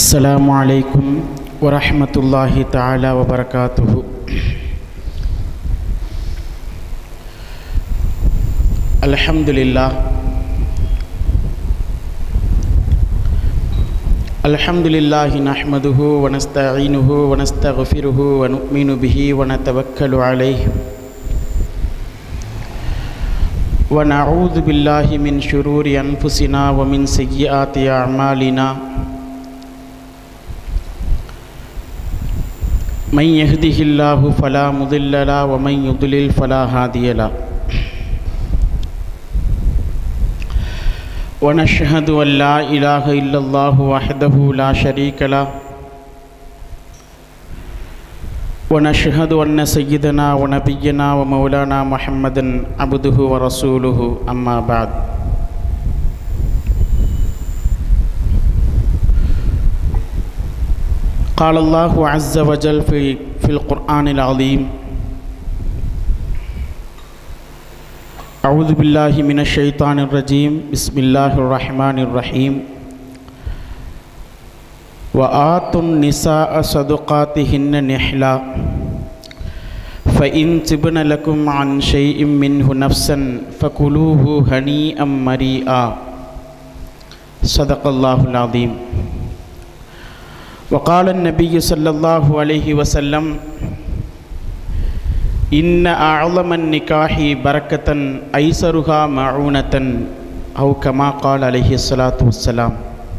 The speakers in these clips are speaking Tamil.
السلام عليكم ورحمة الله تعالى وبركاته الحمد لله الحمد لله نحمده ونستعينه ونستغفره ونؤمن به ونتوكل عليه ونعوذ بالله من شرور أنفسنا ومن سيئات أعمالنا من يهده الله فلا مضل له ومن يضلل فلا هادي له ونشهد أن لا إله إلا الله وحده لا شريك له ونشهد أن سيدنا ونبينا ومولانا محمدا عبده ورسوله أما بعد قال الله عز وجل في في القرآن العظيم أعوذ بالله من الشيطان الرجيم بسم الله الرحمن الرحيم وآتوا النساء صدقاتهن نحلا فإن تبن لكم عن شيء منه نفسا فكلوه هنيئا مريئا صدق الله العظيم وقال النبي صلى الله عليه وسلم إن أعظم النكاح بركة أيسرها معونة أو كما قال عليه الصلاة والسلام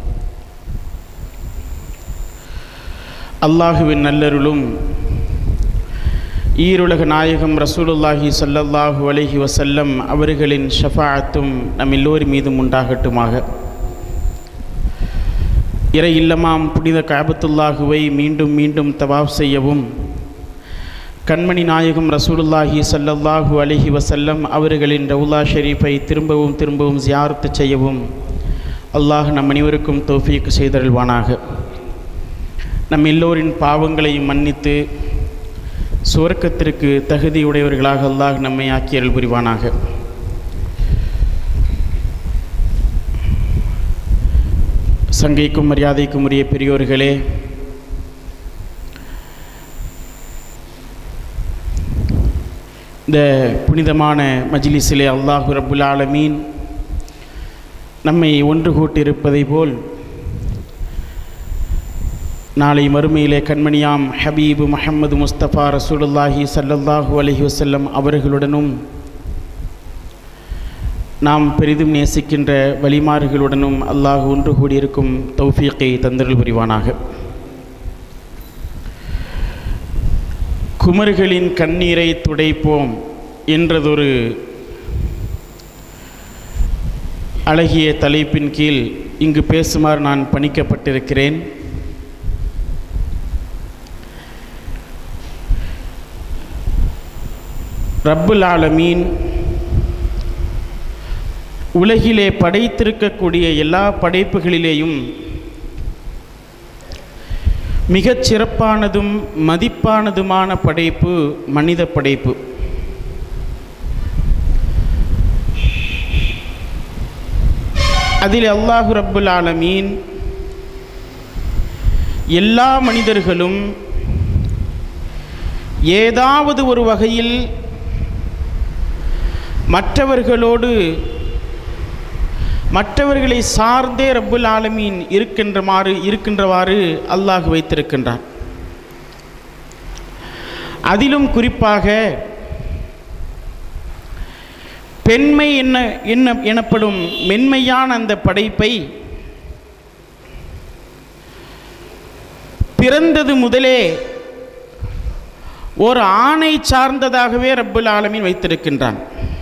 அல்லாஹுவின் நல்லருளும் ஈருலக நாயகம் ரசூலுல்லாஹி சல்லல்லாஹு அலைஹி வசல்லம் அவர்களின் ஷஃபாஅத்தும் நம் எல்லோர் மீதும் உண்டாகட்டுமாக இறை இல்லமாம் புனித காபத்துல்லாஹுவை மீண்டும் மீண்டும் தவாப் செய்யவும் கண்மணி நாயகம் ரசூலுல்லாஹி சல்லல்லாஹு அலிஹி வசல்லம் அவர்களின் ரவுலா ஷெரீஃபை திரும்பவும் திரும்பவும் ஜியாரத்து செய்யவும் அல்லாஹ் நம் அனைவருக்கும் தௌஃபீக் செய்தருள்வானாக நம் எல்லோரின் பாவங்களையும் மன்னித்து சுவர்க்கத்திற்கு தகுதியுடையவர்களாக அல்லாஹ் நம்மை ஆக்கியருள் புரிவானாக சங்கைக்கும் மரியாதைக்கும் உரிய பெரியோர்களே இந்த புனிதமான மஜ்லிஸிலே அல்லாஹு ரபுல் ஆலமீன் நம்மை ஒன்று கூட்டியிருப்பதை போல் நாளை மறுமையிலே கண்மணியாம் ஹபீபு முஹம்மது முஸ்தபா ரசூலுல்லாஹி சல்லல்லாஹு அலஹி வசல்லம் அவர்களுடனும் நாம் பெரிதும் நேசிக்கின்ற வழிமாறுகளுடனும் அல்லாஹ் ஒன்று கூடியிருக்கும் தௌஃபீக்கை தந்தருள் புரிவானாக குமர்களின் கண்ணீரை துடைப்போம் என்றதொரு அழகிய தலைப்பின் கீழ் இங்கு பேசுமாறு நான் பணிக்கப்பட்டிருக்கிறேன் ரப்புல் ஆலமீன் உலகிலே படைத்திருக்கக்கூடிய எல்லா படைப்புகளிலேயும் மிகச் சிறப்பானதும் மதிப்பானதுமான படைப்பு மனித படைப்பு அதில் அல்லாஹு ரப்புல் ஆலமீன் எல்லா மனிதர்களும் ஏதாவது ஒரு வகையில் மற்றவர்களோடு மற்றவர்களை சார்ந்தே ரப்புல் ஆலமீன் இருக்கின்றமாறு இருக்கின்றவாறு அல்லாஹ் வைத்திருக்கின்றான் அதிலும் குறிப்பாக பெண்மை என்ன என்ன எனப்படும் மென்மையான அந்த படைப்பை பிறந்தது முதலே ஒரு ஆணை சார்ந்ததாகவே ரப்புல் ஆலமீன் வைத்திருக்கின்றான்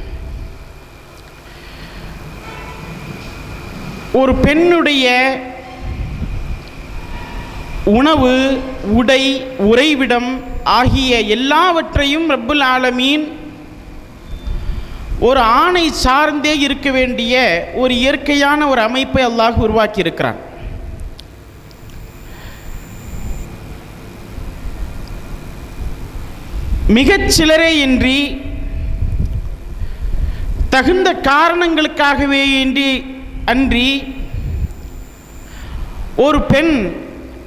ஒரு பெண்ணுடைய உணவு உடை உறைவிடம் ஆகிய எல்லாவற்றையும் ரப்புல் ஆலமீன் ஒரு ஆணை சார்ந்தே இருக்க வேண்டிய ஒரு இயற்கையான ஒரு அமைப்பை அல்லாஹ் உருவாக்கி இருக்கிறான் மிகச் சிலரே இன்றி தகுந்த காரணங்களுக்காகவே இன்றி அன்றி ஒரு பெண்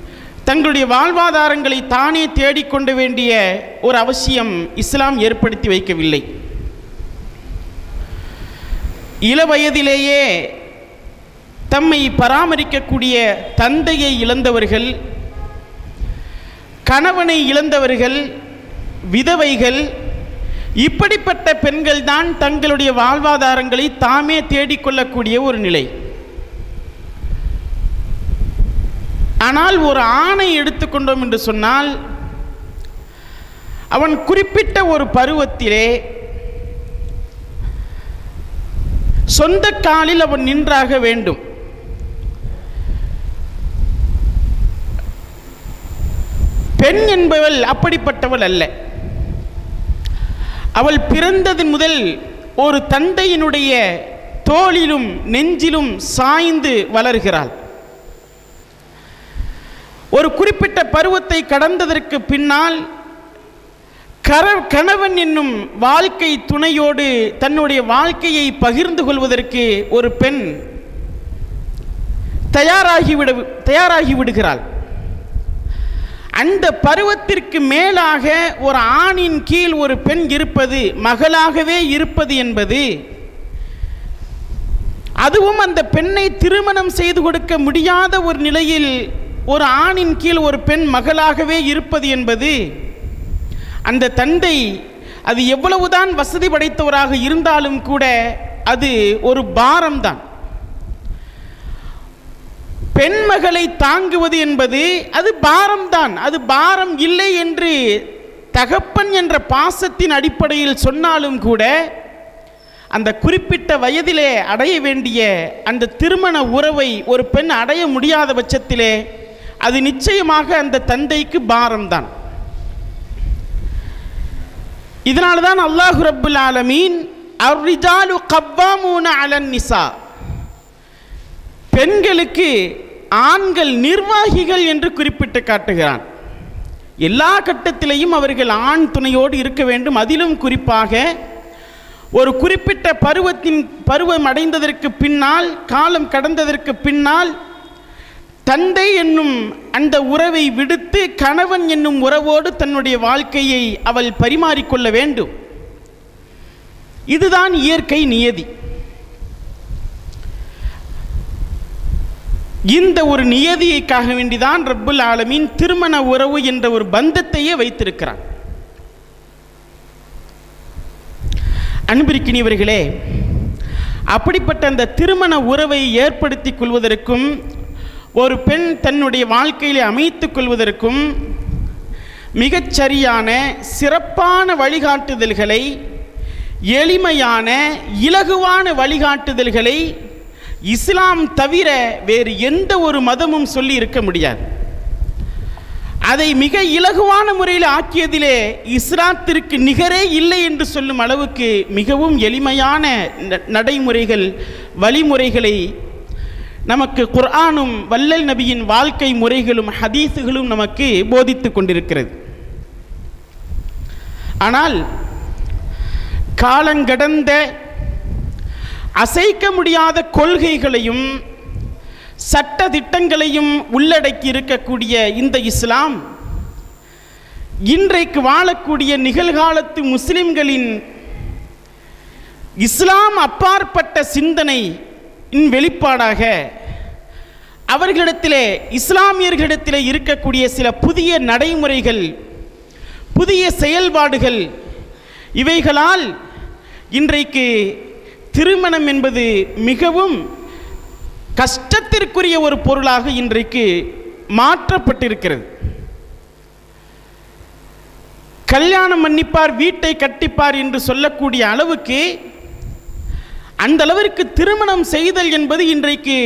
தங்களுடைய வாழ்வாதாரங்களை தானே தேடிக்கொண்டு வேண்டிய ஒரு அவசியம் இஸ்லாம் ஏற்படுத்தி வைக்கவில்லை இள வயதிலேயே தம்மை பராமரிக்கக்கூடிய தந்தையை இழந்தவர்கள் கணவனை இழந்தவர்கள் விதவைகள் இப்படிப்பட்ட பெண்கள் தான் தங்களுடைய வாழ்வாதாரங்களை தாமே தேடிக்கொள்ளக்கூடிய ஒரு நிலை ஆனால் ஒரு ஆணை எடுத்துக்கொண்டோம் என்று சொன்னால் அவன் குறிப்பிட்ட ஒரு பருவத்திலே சொந்த காலில் அவன் நின்றாக வேண்டும் பெண் என்பவள் அப்படிப்பட்டவள் அல்ல அவள் பிறந்தது முதல் ஒரு தந்தையினுடைய தோளிலும் நெஞ்சிலும் சாய்ந்து வளர்கிறாள் ஒரு குறிப்பிட்ட பருவத்தை கடந்ததற்கு பின்னால் கர கணவன் என்னும் வாழ்க்கை துணையோடு தன்னுடைய வாழ்க்கையை பகிர்ந்து கொள்வதற்கு ஒரு பெண் தயாராகிவிட தயாராகி விடுகிறாள் அந்த பருவத்திற்கு மேலாக ஒரு ஆணின் கீழ் ஒரு பெண் இருப்பது மகளாகவே இருப்பது என்பது அதுவும் அந்த பெண்ணை திருமணம் செய்து கொடுக்க முடியாத ஒரு நிலையில் ஒரு ஆணின் கீழ் ஒரு பெண் மகளாகவே இருப்பது என்பது அந்த தந்தை அது எவ்வளவுதான் வசதி படைத்தவராக இருந்தாலும் கூட அது ஒரு பாரம்தான் பெண் மகளை தாங்குவது என்பது அது பாரம்தான் அது பாரம் இல்லை என்று தகப்பன் என்ற பாசத்தின் அடிப்படையில் சொன்னாலும் கூட அந்த குறிப்பிட்ட வயதிலே அடைய வேண்டிய அந்த திருமண உறவை ஒரு பெண் அடைய முடியாத பட்சத்திலே அது நிச்சயமாக அந்த தந்தைக்கு பாரம்தான் இதனால தான் அல்லாஹு ரப்புல் ஆலமீன் அர்ரிஜாலு கவ்வாமூன அலன் நிசா பெண்களுக்கு ஆண்கள் நிர்வாகிகள் என்று குறிப்பிட்டு காட்டுகிறான் எல்லா கட்டத்திலையும் அவர்கள் ஆண் துணையோடு இருக்க வேண்டும் அதிலும் குறிப்பாக ஒரு குறிப்பிட்ட பருவத்தின் பருவம் அடைந்ததற்கு பின்னால் காலம் கடந்ததற்கு பின்னால் தந்தை என்னும் அந்த உறவை விடுத்து கணவன் என்னும் உறவோடு தன்னுடைய வாழ்க்கையை அவள் பரிமாறிக்கொள்ள வேண்டும் இதுதான் இயற்கை நியதி இந்த ஒரு நியதியைக்காக வேண்டிதான் ரப்புல் ஆலமீன் திருமண உறவு என்ற ஒரு பந்தத்தையே வைத்திருக்கிறான் அன்பிருக்கினியவர்களே அப்படிப்பட்ட அந்த திருமண உறவை ஏற்படுத்திக் கொள்வதற்கும் ஒரு பெண் தன்னுடைய வாழ்க்கையிலே அமைத்துக் கொள்வதற்கும் மிகச்சரியான சிறப்பான வழிகாட்டுதல்களை எளிமையான இலகுவான வழிகாட்டுதல்களை இஸ்லாம் தவிர வேறு எந்த ஒரு மதமும் சொல்லி இருக்க முடியாது அதை மிக இலகுவான முறையில் ஆக்கியதிலே இஸ்லாத்திற்கு நிகரே இல்லை என்று சொல்லும் அளவுக்கு மிகவும் எளிமையான ந- நடைமுறைகள் வழிமுறைகளை நமக்கு குர்ஆனும் வல்லல் நபியின் வாழ்க்கை முறைகளும் ஹதீஸுகளும் நமக்கு போதித்துக் கொண்டிருக்கிறது ஆனால் காலங்கடந்த அசைக்க முடியாத கொள்கைகளையும் சட்ட திட்டங்களையும் உள்ளடக்கி இருக்கக்கூடிய இந்த இஸ்லாம் இன்றைக்கு வாழக்கூடிய நிகழ்காலத்து முஸ்லிம்களின் இஸ்லாம் அப்பாற்பட்ட சிந்தனை இன் வெளிப்பாடாக அவர்களிடத்திலே இஸ்லாமியர்களிடத்திலே இருக்கக்கூடிய சில புதிய நடைமுறைகள் புதிய செயல்பாடுகள் இவைகளால் இன்றைக்கு திருமணம் என்பது மிகவும் கஷ்டத்திற்குரிய ஒரு பொருளாக இன்றைக்கு மாற்றப்பட்டிருக்கிறது கல்யாணம் மன்னிப்பார் வீட்டை கட்டிப்பார் என்று சொல்லக்கூடிய அளவுக்கு அந்த அளவிற்கு திருமணம் செய்தல் என்பது இன்றைக்கு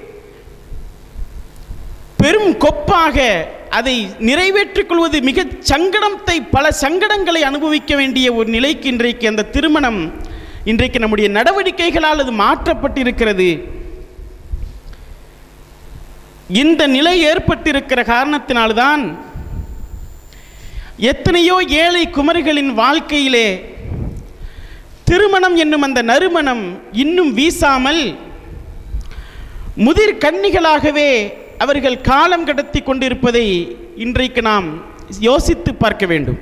பெரும் கொப்பாக அதை நிறைவேற்றிக் கொள்வது மிக சங்கடத்தை பல சங்கடங்களை அனுபவிக்க வேண்டிய ஒரு நிலைக்கு இன்றைக்கு அந்த திருமணம் இன்றைக்கு நம்முடைய நடவடிக்கைகளால் அது மாற்றப்பட்டிருக்கிறது இந்த நிலை ஏற்பட்டிருக்கிற காரணத்தினால்தான் எத்தனையோ ஏழை குமரிகளின் வாழ்க்கையிலே திருமணம் என்னும் அந்த நறுமணம் இன்னும் வீசாமல் முதிர் கன்னிகளாகவே அவர்கள் காலம் கடத்தி கொண்டிருப்பதை இன்றைக்கு நாம் யோசித்து பார்க்க வேண்டும்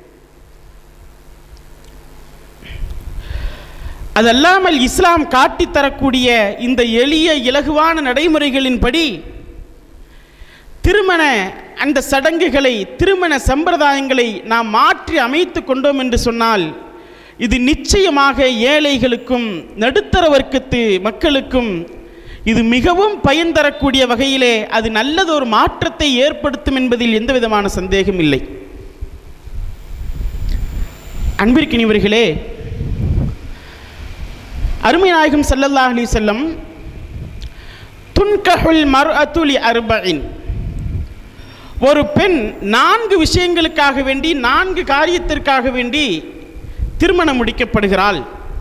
அதல்லாமல் இஸ்லாம் காட்டித் தரக்கூடிய இந்த எளிய இலகுவான நடைமுறைகளின்படி திருமண அந்த சடங்குகளை திருமண சம்பிரதாயங்களை நாம் மாற்றி அமைத்து கொண்டோம் என்று சொன்னால் இது நிச்சயமாக ஏழைகளுக்கும் நடுத்தர வர்க்கத்து மக்களுக்கும் இது மிகவும் பயன் தரக்கூடிய வகையிலே அது நல்லதொரு மாற்றத்தை ஏற்படுத்தும் என்பதில் எந்த விதமான சந்தேகம் இல்லை அன்பிற்கினிவர்களே அருமை நாயகம் ஸல்லல்லாஹு அலைஹி வஸல்லம் துன்கஹுல் மர்அத்துலி அர்பஇன் ஒரு பெண் நான்கு விஷயங்களுக்காக வேண்டி நான்கு காரியத்திற்காக வேண்டி திருமணம் முடிக்கப்படுகிறாள்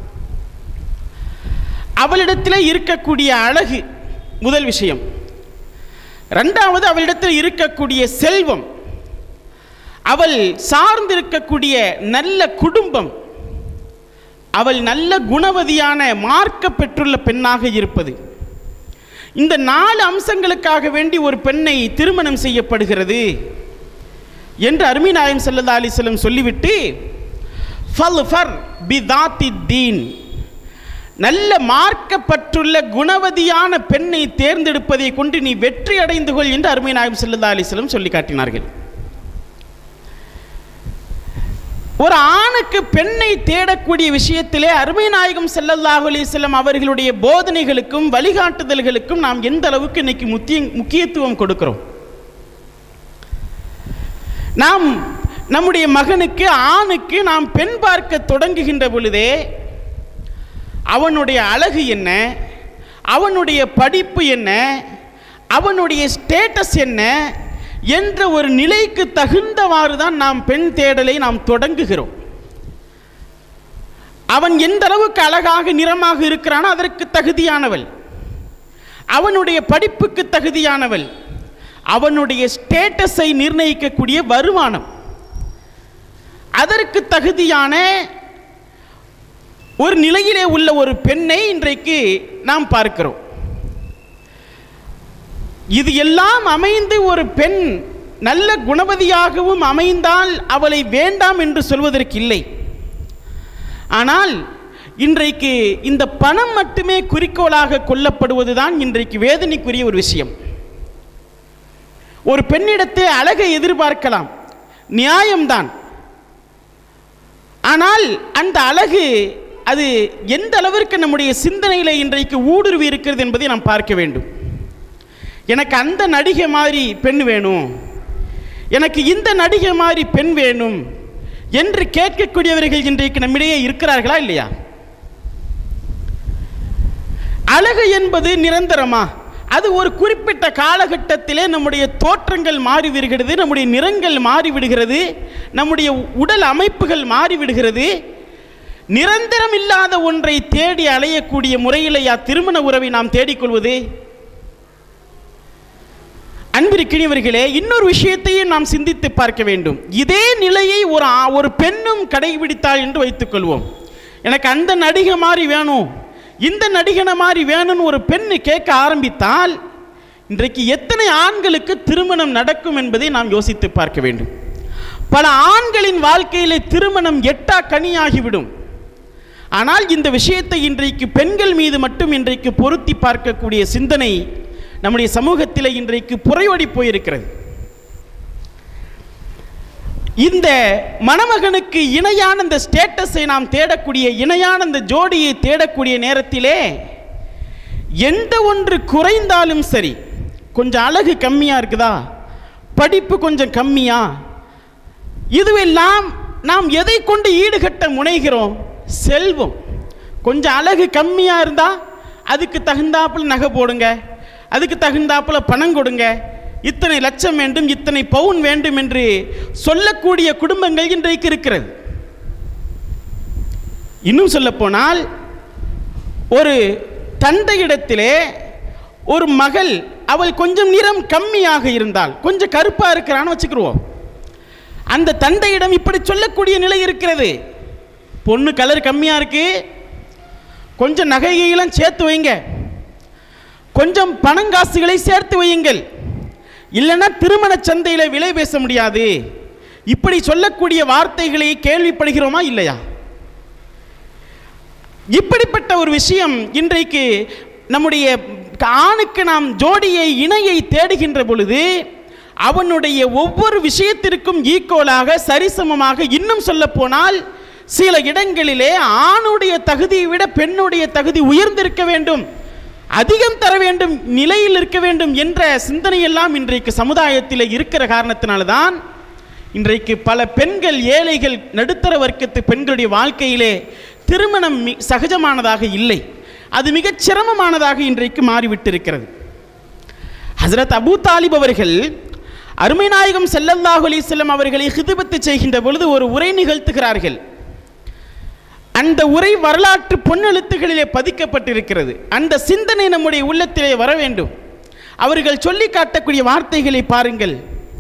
அவளிடத்தில் இருக்கக்கூடிய அழகு முதல் விஷயம் ரெண்டாவது அவளிடத்தில் இருக்கக்கூடிய செல்வம் அவள் சார்ந்திருக்கக்கூடிய நல்ல குடும்பம் அவள் நல்ல குணவதியான மார்க்க பெற்றுள்ள பெண்ணாக இருப்பது இந்த நாலு அம்சங்களுக்காக வேண்டி ஒரு பெண்ணை திருமணம் செய்யப்படுகிறது என்று அருமை நாயம் சல்லா அலிஸ்லம் சொல்லிவிட்டு ஃபல் ஃபர் பிதாத்தி தீன் நல்ல மார்க்கப்பட்டுள்ள குணவதியான பெண்ணை தேர்ந்தெடுப்பதை கொண்டு நீ வெற்றி அடைந்து கொள் என்று அருமை நாயம் சல்லா அலிஸ்லம் சொல்லி காட்டினார்கள் ஒரு ஆணுக்கு பெண்ணை தேடக்கூடிய விஷயத்திலே அருமை நாயகம் ஸல்லல்லாஹு அலைஹி வஸல்லம் அவர்களுடைய போதனைகளுக்கும் வழிகாட்டுதல்களுக்கும் நாம் எந்த அளவுக்கு இன்னைக்கு முக்கிய முக்கியத்துவம் கொடுக்கிறோம் நாம் நம்முடைய மகனுக்கு ஆணுக்கு நாம் பெண் பார்க்க தொடங்குகின்ற பொழுதே அவனுடைய அழகு என்ன அவனுடைய படிப்பு என்ன அவனுடைய ஸ்டேட்டஸ் என்ன என்ற ஒரு நிலைக்கு தகுந்தவாறு தான் நாம் பெண் தேடலை நாம் தொடங்குகிறோம் அவன் எந்த அளவுக்கு அழகாக நிறமாக இருக்கிறானோ அதற்கு தகுதியானவள் அவனுடைய படிப்புக்கு தகுதியானவள் அவனுடைய ஸ்டேட்டஸை நிர்ணயிக்கக்கூடிய வருமானம் அதற்கு தகுதியான ஒரு நிலையிலே உள்ள ஒரு பெண்ணை இன்றைக்கு நாம் பார்க்கிறோம் இது எல்லாம் அமைந்து ஒரு பெண் நல்ல குணவதியாகவும் அமைந்தால் அவளை வேண்டாம் என்று சொல்வதற்கு இல்லை ஆனால் இன்றைக்கு இந்த பணம் மட்டுமே குறிக்கோளாக கொல்லப்படுவதுதான் இன்றைக்கு வேதனைக்குரிய ஒரு விஷயம் ஒரு பெண்ணிடத்தை அழகை எதிர்பார்க்கலாம் நியாயம்தான் ஆனால் அந்த அழகு அது எந்த அளவிற்கு நம்முடைய சிந்தனையில் இன்றைக்கு ஊடுருவி இருக்கிறது என்பதை நாம் பார்க்க வேண்டும் எனக்கு அந்த நடிகை மாதிரி பெண் வேணும் எனக்கு இந்த நடிகை மாதிரி பெண் வேணும் என்று கேட்கக்கூடியவர்கள் இன்றைக்கு நம்மிடையே இருக்கிறார்களா இல்லையா அழகு என்பது நிரந்தரமா அது ஒரு குறிப்பிட்ட காலகட்டத்திலே நம்முடைய தோற்றங்கள் மாறிவிடுகிறது நம்முடைய நிறங்கள் மாறிவிடுகிறது நம்முடைய உடல் அமைப்புகள் மாறிவிடுகிறது நிரந்தரம் இல்லாத ஒன்றை தேடி அலையக்கூடிய முறையிலேயா திருமண உறவை நாம் தேடிக்கொள்வது அன்பிற்கினியவர்களே இன்னொரு விஷயத்தையும் நாம் சிந்தித்து பார்க்க வேண்டும் இதே நிலையை ஒரு ஆ- ஒரு பெண்ணும் கடைபிடித்தாள் என்று வைத்துக்கொள்வோம் எனக்கு அந்த நடிகை மாதிரி வேணும் இந்த நடிகனை மாதிரி வேணும்னு ஒரு பெண்ணு கேட்க ஆரம்பித்தால் இன்றைக்கு எத்தனை ஆண்களுக்கு திருமணம் நடக்கும் என்பதை நாம் யோசித்து பார்க்க வேண்டும் பல ஆண்களின் வாழ்க்கையிலே திருமணம் எட்டா கனியாகிவிடும் ஆனால் இந்த விஷயத்தை இன்றைக்கு பெண்கள் மீது மட்டும் இன்றைக்கு பொருத்தி பார்க்கக்கூடிய சிந்தனை நம்முடைய சமூகத்தில் இன்றைக்கு புறையோடி போயிருக்கிறது இந்த மணமகனுக்கு இணையான இந்த ஸ்டேட்டஸை நாம் தேடக்கூடிய இணையான இந்த ஜோடியை தேடக்கூடிய நேரத்திலே எந்த ஒன்று குறைந்தாலும் சரி கொஞ்சம் அழகு கம்மியாக இருக்குதா படிப்பு கொஞ்சம் கம்மியா இதுவெல்லாம் நாம் எதை கொண்டு ஈடுகட்ட முனைகிறோம் செல்வம் கொஞ்சம் அழகு கம்மியாக இருந்தால் அதுக்கு தகுந்தாப்புல நகை போடுங்க அதுக்கு தகுந்தாப்புல பணம் கொடுங்க இத்தனை லட்சம் வேண்டும் இத்தனை பவுன் வேண்டும் என்று சொல்லக்கூடிய குடும்பங்கள் இன்றைக்கு இருக்கிறது இன்னும் சொல்லப்போனால் ஒரு தந்தையிடத்திலே ஒரு மகள் அவள் கொஞ்சம் நிறம் கம்மியாக இருந்தால் கொஞ்சம் கருப்பாக இருக்கிறான்னு வச்சுக்கிருவோம் அந்த தந்தையிடம் இப்படி சொல்லக்கூடிய நிலை இருக்கிறது பொண்ணு கலர் கம்மியாக இருக்கு கொஞ்சம் நகையெல்லாம் சேர்த்து வைங்க கொஞ்சம் பணங்காசுகளை சேர்த்து வையுங்கள் இல்லைன்னா திருமண சந்தையில் விலை பேச முடியாது இப்படி சொல்லக்கூடிய வார்த்தைகளை கேள்விப்படுகிறோமா இல்லையா இப்படிப்பட்ட ஒரு விஷயம் இன்றைக்கு நம்முடைய ஆணுக்கு நாம் ஜோடியை இணையை தேடுகின்ற பொழுது அவனுடைய ஒவ்வொரு விஷயத்திற்கும் ஈக்குவலாக சரிசமமாக இன்னும் சொல்ல போனால் சில இடங்களிலே ஆணுடைய தகுதியை விட பெண்ணுடைய தகுதி உயர்ந்திருக்க வேண்டும் அதிகம் தர வேண்டும் நிலையில் இருக்க வேண்டும் என்ற சிந்தனையெல்லாம் இன்றைக்கு சமுதாயத்தில் இருக்கிற காரணத்தினால்தான் இன்றைக்கு பல பெண்கள் ஏழைகள் நடுத்தர வர்க்கத்து பெண்களுடைய வாழ்க்கையிலே திருமணம் மி- சகஜமானதாக இல்லை அது மிகச் சிரமமானதாக இன்றைக்கு மாறிவிட்டிருக்கிறது ஹசரத் அபூ தாலிப் அவர்கள் அருமை நாயகம் ஸல்லல்லாஹு அலைஹி வஸல்லம் அவர்களை ஹிதுபத்து செய்கின்ற பொழுது ஒரு உரை நிகழ்த்துகிறார்கள் அந்த உரை வரலாற்று பொன்னெழுத்துகளிலே பதிக்கப்பட்டிருக்கிறது அந்த சிந்தனை நம்முடைய உள்ளத்திலே வர வேண்டும் அவர்கள் சொல்லி காட்டக்கூடிய வார்த்தைகளை பாருங்கள்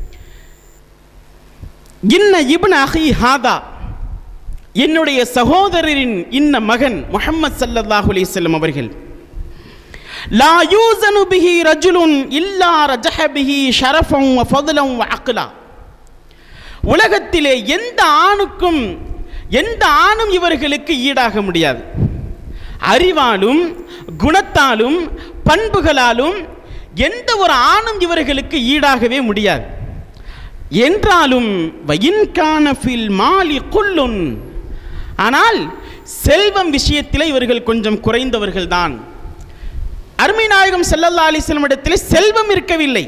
இன்ன இப்ன அஹி ஹாதா என்னுடைய சகோதரரின் இன்ன மகன் முஹம்மது ஸல்லல்லாஹு அலைஹி வஸல்லம் அவர்கள் லா யூசனு பிஹி ரஜுலுன் இல்லா ரஜஹ பிஹி ஷரஃபம் வ ஃபضலம் வ அக்லா உலகத்திலே எந்த ஆணுக்கும் எந்த ஆணும் இவர்களுக்கு ஈடாக முடியாது அறிவாலும் குணத்தாலும் பண்புகளாலும் எந்த ஒரு ஆணும் இவர்களுக்கு ஈடாகவே முடியாது என்றாலும் வயின்கான ஃபில் மாலி குல்லுன் ஆனால் செல்வம் விஷயத்தில் இவர்கள் கொஞ்சம் குறைந்தவர்கள்தான் அருமை நாயகம் ஸல்லல்லாஹு அலைஹி வஸல்லம் இடத்திலே செல்வம் இருக்கவில்லை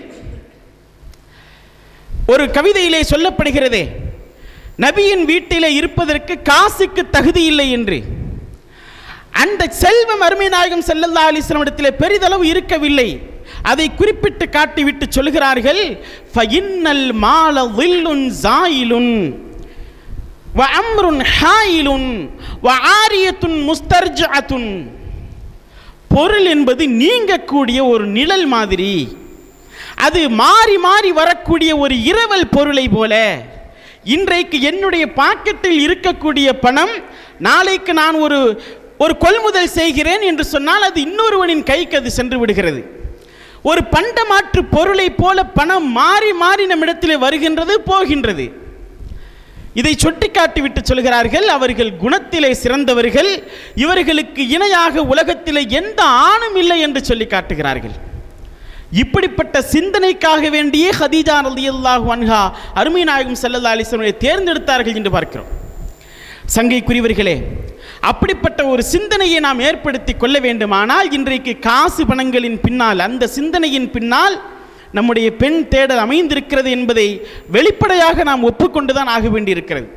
ஒரு கவிதையிலே சொல்லப்படுகிறதே நபியின் வீட்டிலே இருப்பதற்கு காசுக்கு தகுதி இல்லை என்று அந்த செல்வம் அருமை நாயகம் ஸல்லல்லாஹு அலைஹி வஸல்லம் இடத்திலே பெரிதளவு இருக்கவில்லை அதை குறிப்பிட்டு காட்டிவிட்டு சொல்கிறார்கள் ஃபஇன்னல் மால ظில்லுன் ஜாயிலுன் வ அம்ருன் ஹாயிலுன் வ ஆரியத்துன் முஸ்தர்ஜஅத்துன் பொருள் என்பது நீங்கக்கூடிய ஒரு நிழல் மாதிரி அது மாறி மாறி வரக்கூடிய ஒரு இரவல் பொருளை போல இன்றைக்கு என்னுடைய பாக்கெட்டில் இருக்கக்கூடிய பணம் நாளைக்கு நான் ஒரு ஒரு கொள்முதல் செய்கிறேன் என்று சொன்னால் அது இன்னொருவனின் கைக்கு அது சென்று விடுகிறது ஒரு பண்டமாற்று பொருளைப் போல பணம் மாறி மாறி நம்மிடத்தில் வருகின்றது போகின்றது இதை சுட்டிக்காட்டி விட்டு சொல்கிறார்கள் அவர்கள் குணத்திலே சிறந்தவர்கள் இவர்களுக்கு இணையாக உலகத்திலே எந்த ஆணும் இல்லை என்று சொல்லி காட்டுகிறார்கள் இப்படிப்பட்ட சிந்தனைக்காக வேண்டியே ஹதீஜா ரலியல்லாஹு அன்ஹா அருமை நாயகம் ஸல்லல்லாஹு அலைஹி வஸல்லம் தேர்ந்தெடுத்தார்கள் என்று பார்க்கிறோம் சங்கைக்குரியவர்களே அப்படிப்பட்ட ஒரு சிந்தனையை நாம் ஏற்படுத்தி கொள்ள வேண்டுமானால் இன்றைக்கு காசு பணங்களின் பின்னால் அந்த சிந்தனையின் பின்னால் நம்முடைய பெண் தேடல் அமைந்திருக்கிறது என்பதை வெளிப்படையாக நாம் ஒப்புக்கொண்டுதான் ஆக வேண்டியிருக்கிறது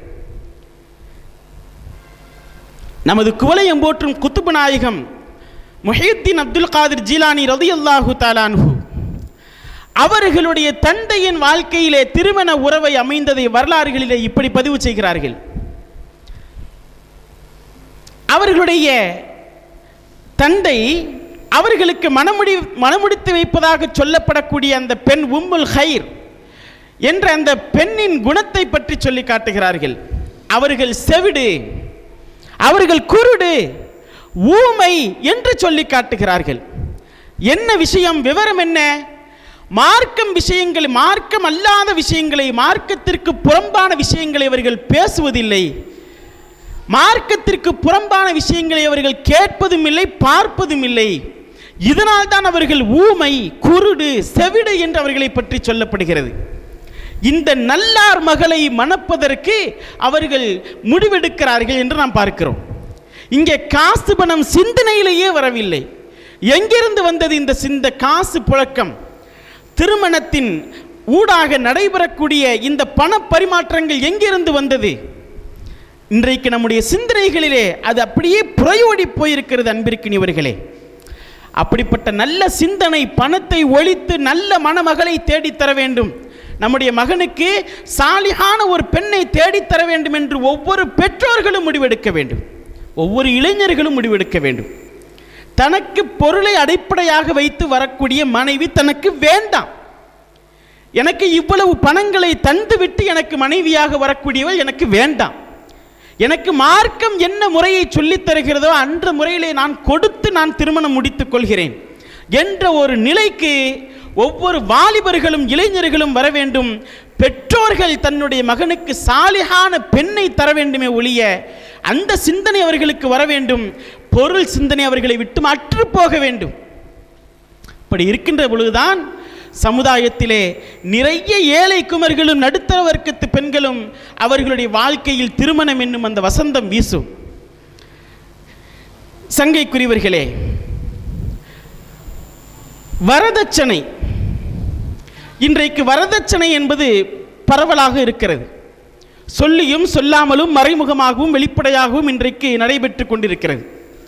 நமது குவலயம் போற்றும் குத்துபு நாயகம் முஹியுத்தீன் அப்துல் காதிர் ஜீலானி ரதியல்லாஹு தாலான்ஹு அவர்களுடைய தந்தையின் வாழ்க்கையிலே திருமண உறவை அமைந்ததை வரலாறுகளிலே இப்படி பதிவு செய்கிறார்கள் அவர்களுடைய தந்தை அவர்களுக்கு மனமுடி மனமுடித்து வைப்பதாக சொல்லப்படக்கூடிய அந்த பெண் உம்முல் ஹைர் என்ற அந்த பெண்ணின் குணத்தை பற்றி சொல்லி காட்டுகிறார்கள் அவர்கள் செவிடு அவர்கள் குருடு ஊமை என்று சொல்லி காட்டுகிறார்கள் என்ன விஷயம் விவரம் என்ன மார்க்கம் விஷயங்கள் மார்க்கம் அல்லாத விஷயங்களை மார்க்கத்திற்கு புறம்பான விஷயங்களை அவர்கள் பேசுவதில்லை மார்க்கத்திற்கு புறம்பான விஷயங்களை அவர்கள் கேட்பதும் இல்லை பார்ப்பதும் இல்லை இதனால் தான் அவர்கள் ஊமை குருடு செவிடு என்று அவர்களை பற்றி சொல்லப்படுகிறது இந்த நல்லார் மகளை மணப்பதற்கு அவர்கள் முடிவெடுக்கிறார்கள் என்று நாம் பார்க்கிறோம் இங்கே காசு பணம் சிந்தனையிலேயே வரவில்லை எங்கிருந்து வந்தது இந்த சிந்த காசு புழக்கம் திருமணத்தின் ஊடாக நடைபெறக்கூடிய இந்த பண பரிமாற்றங்கள் எங்கிருந்து வந்தது இன்றைக்கு நம்முடைய சிந்தனைகளிலே அது அப்படியே புறையோடி போயிருக்கிறது அன்பிற்கினியவர்களே அப்படிப்பட்ட நல்ல சிந்தனை பணத்தை ஒழித்து நல்ல மணமகளை தேடித்தர வேண்டும் நம்முடைய மகனுக்கு சாலிகான ஒரு பெண்ணை தேடித்தர வேண்டும் என்று ஒவ்வொரு பெற்றோர்களும் முடிவெடுக்க வேண்டும் ஒவ்வொரு இளைஞர்களும் முடிவெடுக்க வேண்டும் தனக்கு பொருளை அடிப்படையாக வைத்து வரக்கூடிய மனைவி தனக்கு வேண்டாம் எனக்கு இவ்வளவு பணங்களை தந்துவிட்டு எனக்கு மனைவியாக வரக்கூடியவள் எனக்கு வேண்டாம் எனக்கு மார்க்கம் என்ன முறையை சொல்லித் தருகிறதோ அந்த முறையிலே நான் கொடுத்து நான் திருமணம் முடித்துக் கொள்கிறேன் என்ற ஒரு நிலைக்கு ஒவ்வொரு வாலிபர்களும் இளைஞர்களும் வர வேண்டும் பெற்றோர்கள் தன்னுடைய மகனுக்கு சாலிகான பெண்ணை தர வேண்டுமே ஒழிய அந்த சிந்தனை அவர்களுக்கு வர வேண்டும் பொருள் சிந்தனை அவர்களை விட்டு அற்று போக வேண்டும் இப்படி இருக்கின்ற பொழுதுதான் சமுதாயத்திலே நிறைய ஏழை குமர்களும் நடுத்தர வர்க்கத்து பெண்களும் அவர்களுடைய வாழ்க்கையில் திருமணம் என்னும் அந்த வசந்தம் வீசும் சங்கைக்குரியவர்களே வரதட்சணை இன்றைக்கு வரதட்சணை என்பது பரவலாக இருக்கிறது சொல்லியும் சொல்லாமலும் மறைமுகமாகவும் வெளிப்படையாகவும் இன்றைக்கு நடைபெற்று கொண்டிருக்கிறது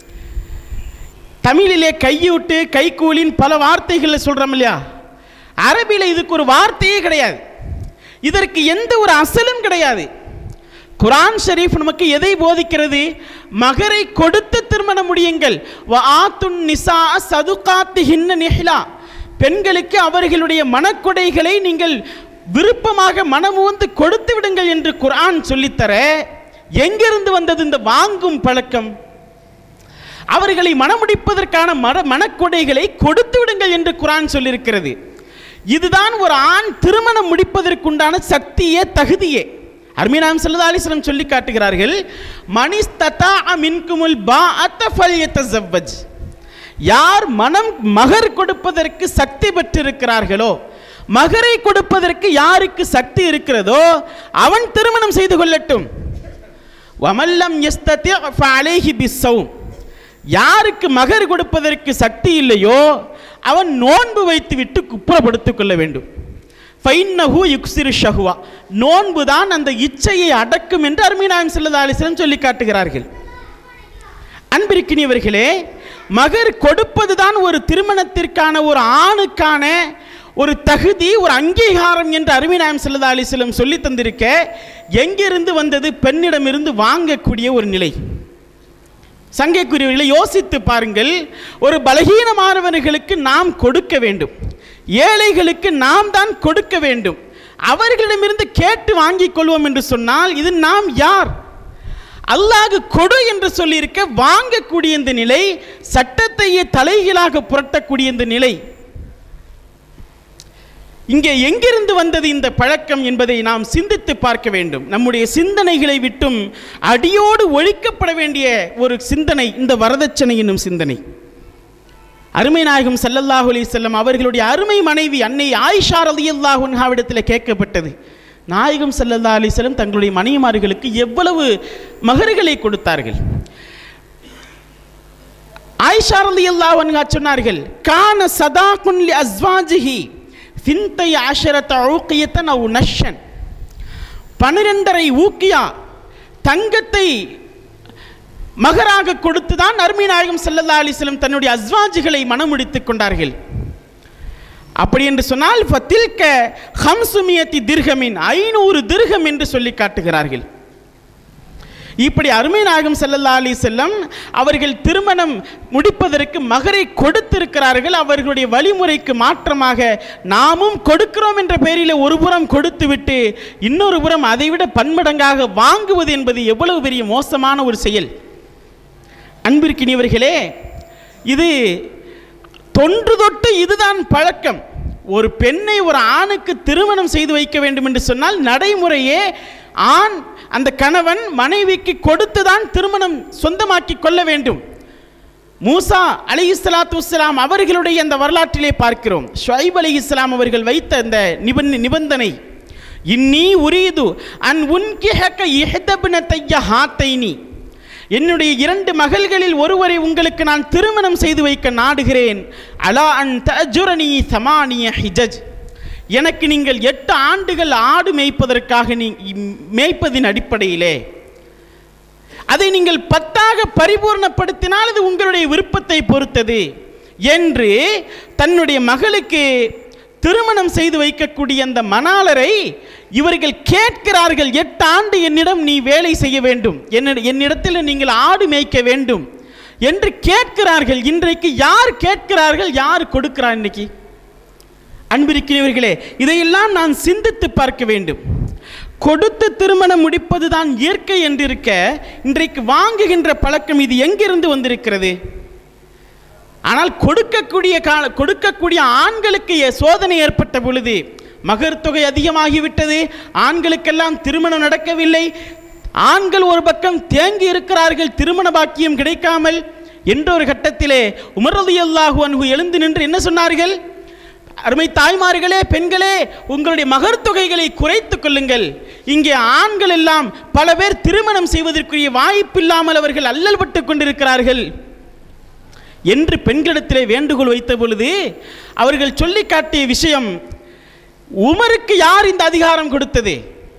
தமிழிலே கையூட்டு கைக்கூலின் பல வார்த்தைகளை சொல்கிறோம் இல்லையா அரபியில் இதுக்கு ஒரு வார்த்தையே கிடையாது இதற்கு எந்த ஒரு அசலும் கிடையாது குரான் ஷரீஃப் நமக்கு எதை போதிக்கிறது மகரை கொடுத்து திருமணம் முடியுங்கள் வ ஆத்துன் நிசா சதுகாத்து ஹின்ன நிஹ்லா பெண்களுக்கு அவர்களுடைய மனக்கொடைகளை நீங்கள் விருப்பமாக மனமுவந்து கொடுத்து விடுங்கள் என்று குரான் சொல்லித்தர எங்கிருந்து வந்தது இந்த வாங்கும் பழக்கம் அவர்களை மனமுடிப்பதற்கான மன மனக்கொடைகளை கொடுத்து விடுங்கள் என்று குரான் சொல்லியிருக்கிறது இதுதான் ஒரு ஆண் திருமணம் முடிப்பதற்குண்டான சக்தியே தகுதியே அர்மீனாம் சல்லா அலிஸ்லம் சொல்லி காட்டுகிறார்கள் மணிஸ்ததா மின்குமுல் பா அத்தஃபல் யத்தஸவ்வஜ் யார் மனம் மகர் கொடுப்பதற்கு சக்தி பெற்றிருக்கிறார்களோ மகரை கொடுப்பதற்கு யாருக்கு சக்தி இருக்கிறதோ அவன் திருமணம் செய்து கொள்ளட்டும் வமல்லம் யஸ்ததி ஃபஅலைஹி பிஸ்ஸௌம் யாருக்கு மகர் கொடுப்பதற்கு சக்தி இல்லையோ அவன் நோன்பு வைத்து விட்டு குப்புறப்படுத்திக் கொள்ள வேண்டும் ஃபைன்னஹு யுக்சிரு ஷஹுவா நோன்பு தான் அந்த இச்சையை அடக்கும் என்று அருமீனாயம் செல்லதா அலிஸ்லம் சொல்லி காட்டுகிறார்கள் அன்பிருக்கினியவர்களே மகர் கொடுப்பதுதான் ஒரு திருமணத்திற்கான ஒரு ஆணுக்கான ஒரு தகுதி ஒரு அங்கீகாரம் என்று அருமைநாயம் செல்லதா அலிஸ்லம் சொல்லி தந்திருக்க எங்கிருந்து வந்தது பெண்ணிடமிருந்து வாங்கக்கூடிய ஒரு நிலை சங்கைக்குரியவர்களை யோசித்து பாருங்கள் ஒரு பலகீனமானவர்களுக்கு நாம் கொடுக்க வேண்டும் ஏழைகளுக்கு நாம் தான் கொடுக்க வேண்டும் அவர்களிடமிருந்து கேட்டு வாங்கிக் கொள்வோம் என்று சொன்னால் இது நாம் யார் அல்லாஹ் கொடு என்று சொல்லியிருக்க வாங்கக்கூடிய இந்த நிலை சட்டத்தையே தலைகீழாக புரட்டக்கூடிய இந்த நிலை இங்கே எங்கிருந்து வந்தது இந்த பழக்கம் என்பதை நாம் சிந்தித்து பார்க்க வேண்டும் நம்முடைய சிந்தனைகளை விட்டும் அடியோடு ஒழிக்கப்பட வேண்டிய ஒரு சிந்தனை இந்த வரதட்சணை என்னும் சிந்தனை அருமை நாயகம் ஸல்லல்லாஹு அலைஹி வஸல்லம் அவர்களுடைய அருமை மனைவி அன்னை ஆயிஷா ரலியல்லாஹு அன்ஹாவிடத்தில் கேட்கப்பட்டது நாயகம் ஸல்லல்லாஹு அலைஹி வஸல்லம் தங்களுடைய மனைவிமார்களுக்கு எவ்வளவு மகர்களை கொடுத்தார்கள் ஆயிஷா ரலியல்லாஹு அன்ஹா சொன்னார்கள் கான சதாகுன் லி அஸ்வாஜிஹி ஃபின்தை ஆஷரத ஊக்கியத்தன் அவு நஷன் பன்னிரெண்டரை ஊக்கியா தங்கத்தை மகராக கொடுத்துதான் அருமை நாயகம் ஸல்லல்லாஹு அலைஹி வஸல்லம் தன்னுடைய அஸ்வாஜிகளை மனமுடித்துக் கொண்டார்கள் அப்படி என்று சொன்னால் ஃபத்தில்க ஹம்சுமியத்தி திர்கமின் ஐநூறு திர்கம் என்று சொல்லி காட்டுகிறார்கள் இப்படி அருமை நாயகம் ஸல்லல்லாஹு அலைஹி செல்லம் அவர்கள் திருமணம் முடிப்பதற்கு மகரை கொடுத்திருக்கிறார்கள் அவர்களுடைய வழிமுறைக்கு மாற்றமாக நாமும் கொடுக்கிறோம் என்ற பெயரில் ஒரு புறம் கொடுத்துவிட்டு இன்னொரு புறம் அதைவிட பன்மடங்காக வாங்குவது என்பது எவ்வளவு பெரிய மோசமான ஒரு செயல் அன்பிற்கினியவர்களே இது தொன்று தொட்டு இதுதான் பழக்கம் ஒரு பெண்ணை ஒரு ஆணுக்கு திருமணம் செய்து வைக்க வேண்டும் என்று சொன்னால் நடைமுறையே ஆண் அந்த கணவன் மனைவிக்கு கொடுத்துதான் திருமணம் சொந்தமாக்கி கொள்ள வேண்டும் மூசா அலி இஸ்லாத்து வஸ்ஸலாம் அவர்களுடைய அந்த வரலாற்றிலே பார்க்கிறோம் ஷுவைப் அலி இஸ்லாம் அவர்கள் வைத்த அந்த நிபந் நிபந்தனை இன்னி உரீது அன் உன்கிஹக்க இஹ்தப்ன தைய ஹாத்தைனி என்னுடைய இரண்டு மகள்களில் ஒருவரை உங்களுக்கு நான் திருமணம் செய்து வைக்க நாடுகிறேன் அலா அன் தஜுரணி சமானிய ஹிஜஜ் எனக்கு நீங்கள் எட்டு ஆண்டுகள் ஆடு மேய்ப்பதற்காக நீ மேய்ப்பதின் அடிப்படையிலே அதை நீங்கள் பத்தாக பரிபூர்ணப்படுத்தினால் அது உங்களுடைய விருப்பத்தை பொறுத்தது என்று தன்னுடைய மகளுக்கு திருமணம் செய்து வைக்கக்கூடிய அந்த மணாளரை இவர்கள் கேட்கிறார்கள் எட்டு ஆண்டு என்னிடம் நீ வேலை செய்ய வேண்டும் என்னிட என்னிடத்தில் நீங்கள் ஆடு மேய்க்க வேண்டும் என்று கேட்கிறார்கள் இன்றைக்கு யார் கேட்கிறார்கள் யார் கொடுக்கிறார் இன்னைக்கு அன்பிருக்கிறவர்களே இதையெல்லாம் நான் சிந்தித்து பார்க்க வேண்டும் கொடுத்து திருமணம் முடிப்பதுதான் இயற்கை என்றிருக்க இன்றைக்கு வாங்குகின்ற பழக்கம் இது எங்கிருந்து வந்திருக்கிறது ஆனால் கொடுக்கக்கூடிய கால கொடுக்கக்கூடிய ஆண்களுக்கு ஏ- சோதனை ஏற்பட்ட பொழுது மகர் தொகை அதிகமாகிவிட்டது ஆண்களுக்கெல்லாம் திருமணம் நடக்கவில்லை ஆண்கள் ஒரு பக்கம் தேங்கி இருக்கிறார்கள் திருமண பாக்கியம் கிடைக்காமல் என்ற ஒரு கட்டத்திலே உமரது அல்லாஹு அன்ஹு எழுந்து நின்று என்ன சொன்னார்கள் அருமை தாய்மார்களே பெண்களே உங்களுடைய மகர் தொகைகளை குறைத்துக் கொள்ளுங்கள் இங்கே ஆண்கள் எல்லாம் பல பேர் திருமணம் செய்வதற்குரிய வாய்ப்பில்லாமல் அவர்கள் அல்லல் பட்டுக் கொண்டிருக்கிறார்கள் என்று பெண்களிடத்திலே வேண்டுகோள் வைத்த பொழுது அவர்கள் சொல்லி காட்டிய விஷயம் உமருக்கு யார் இந்த அதிகாரம் கொடுத்தது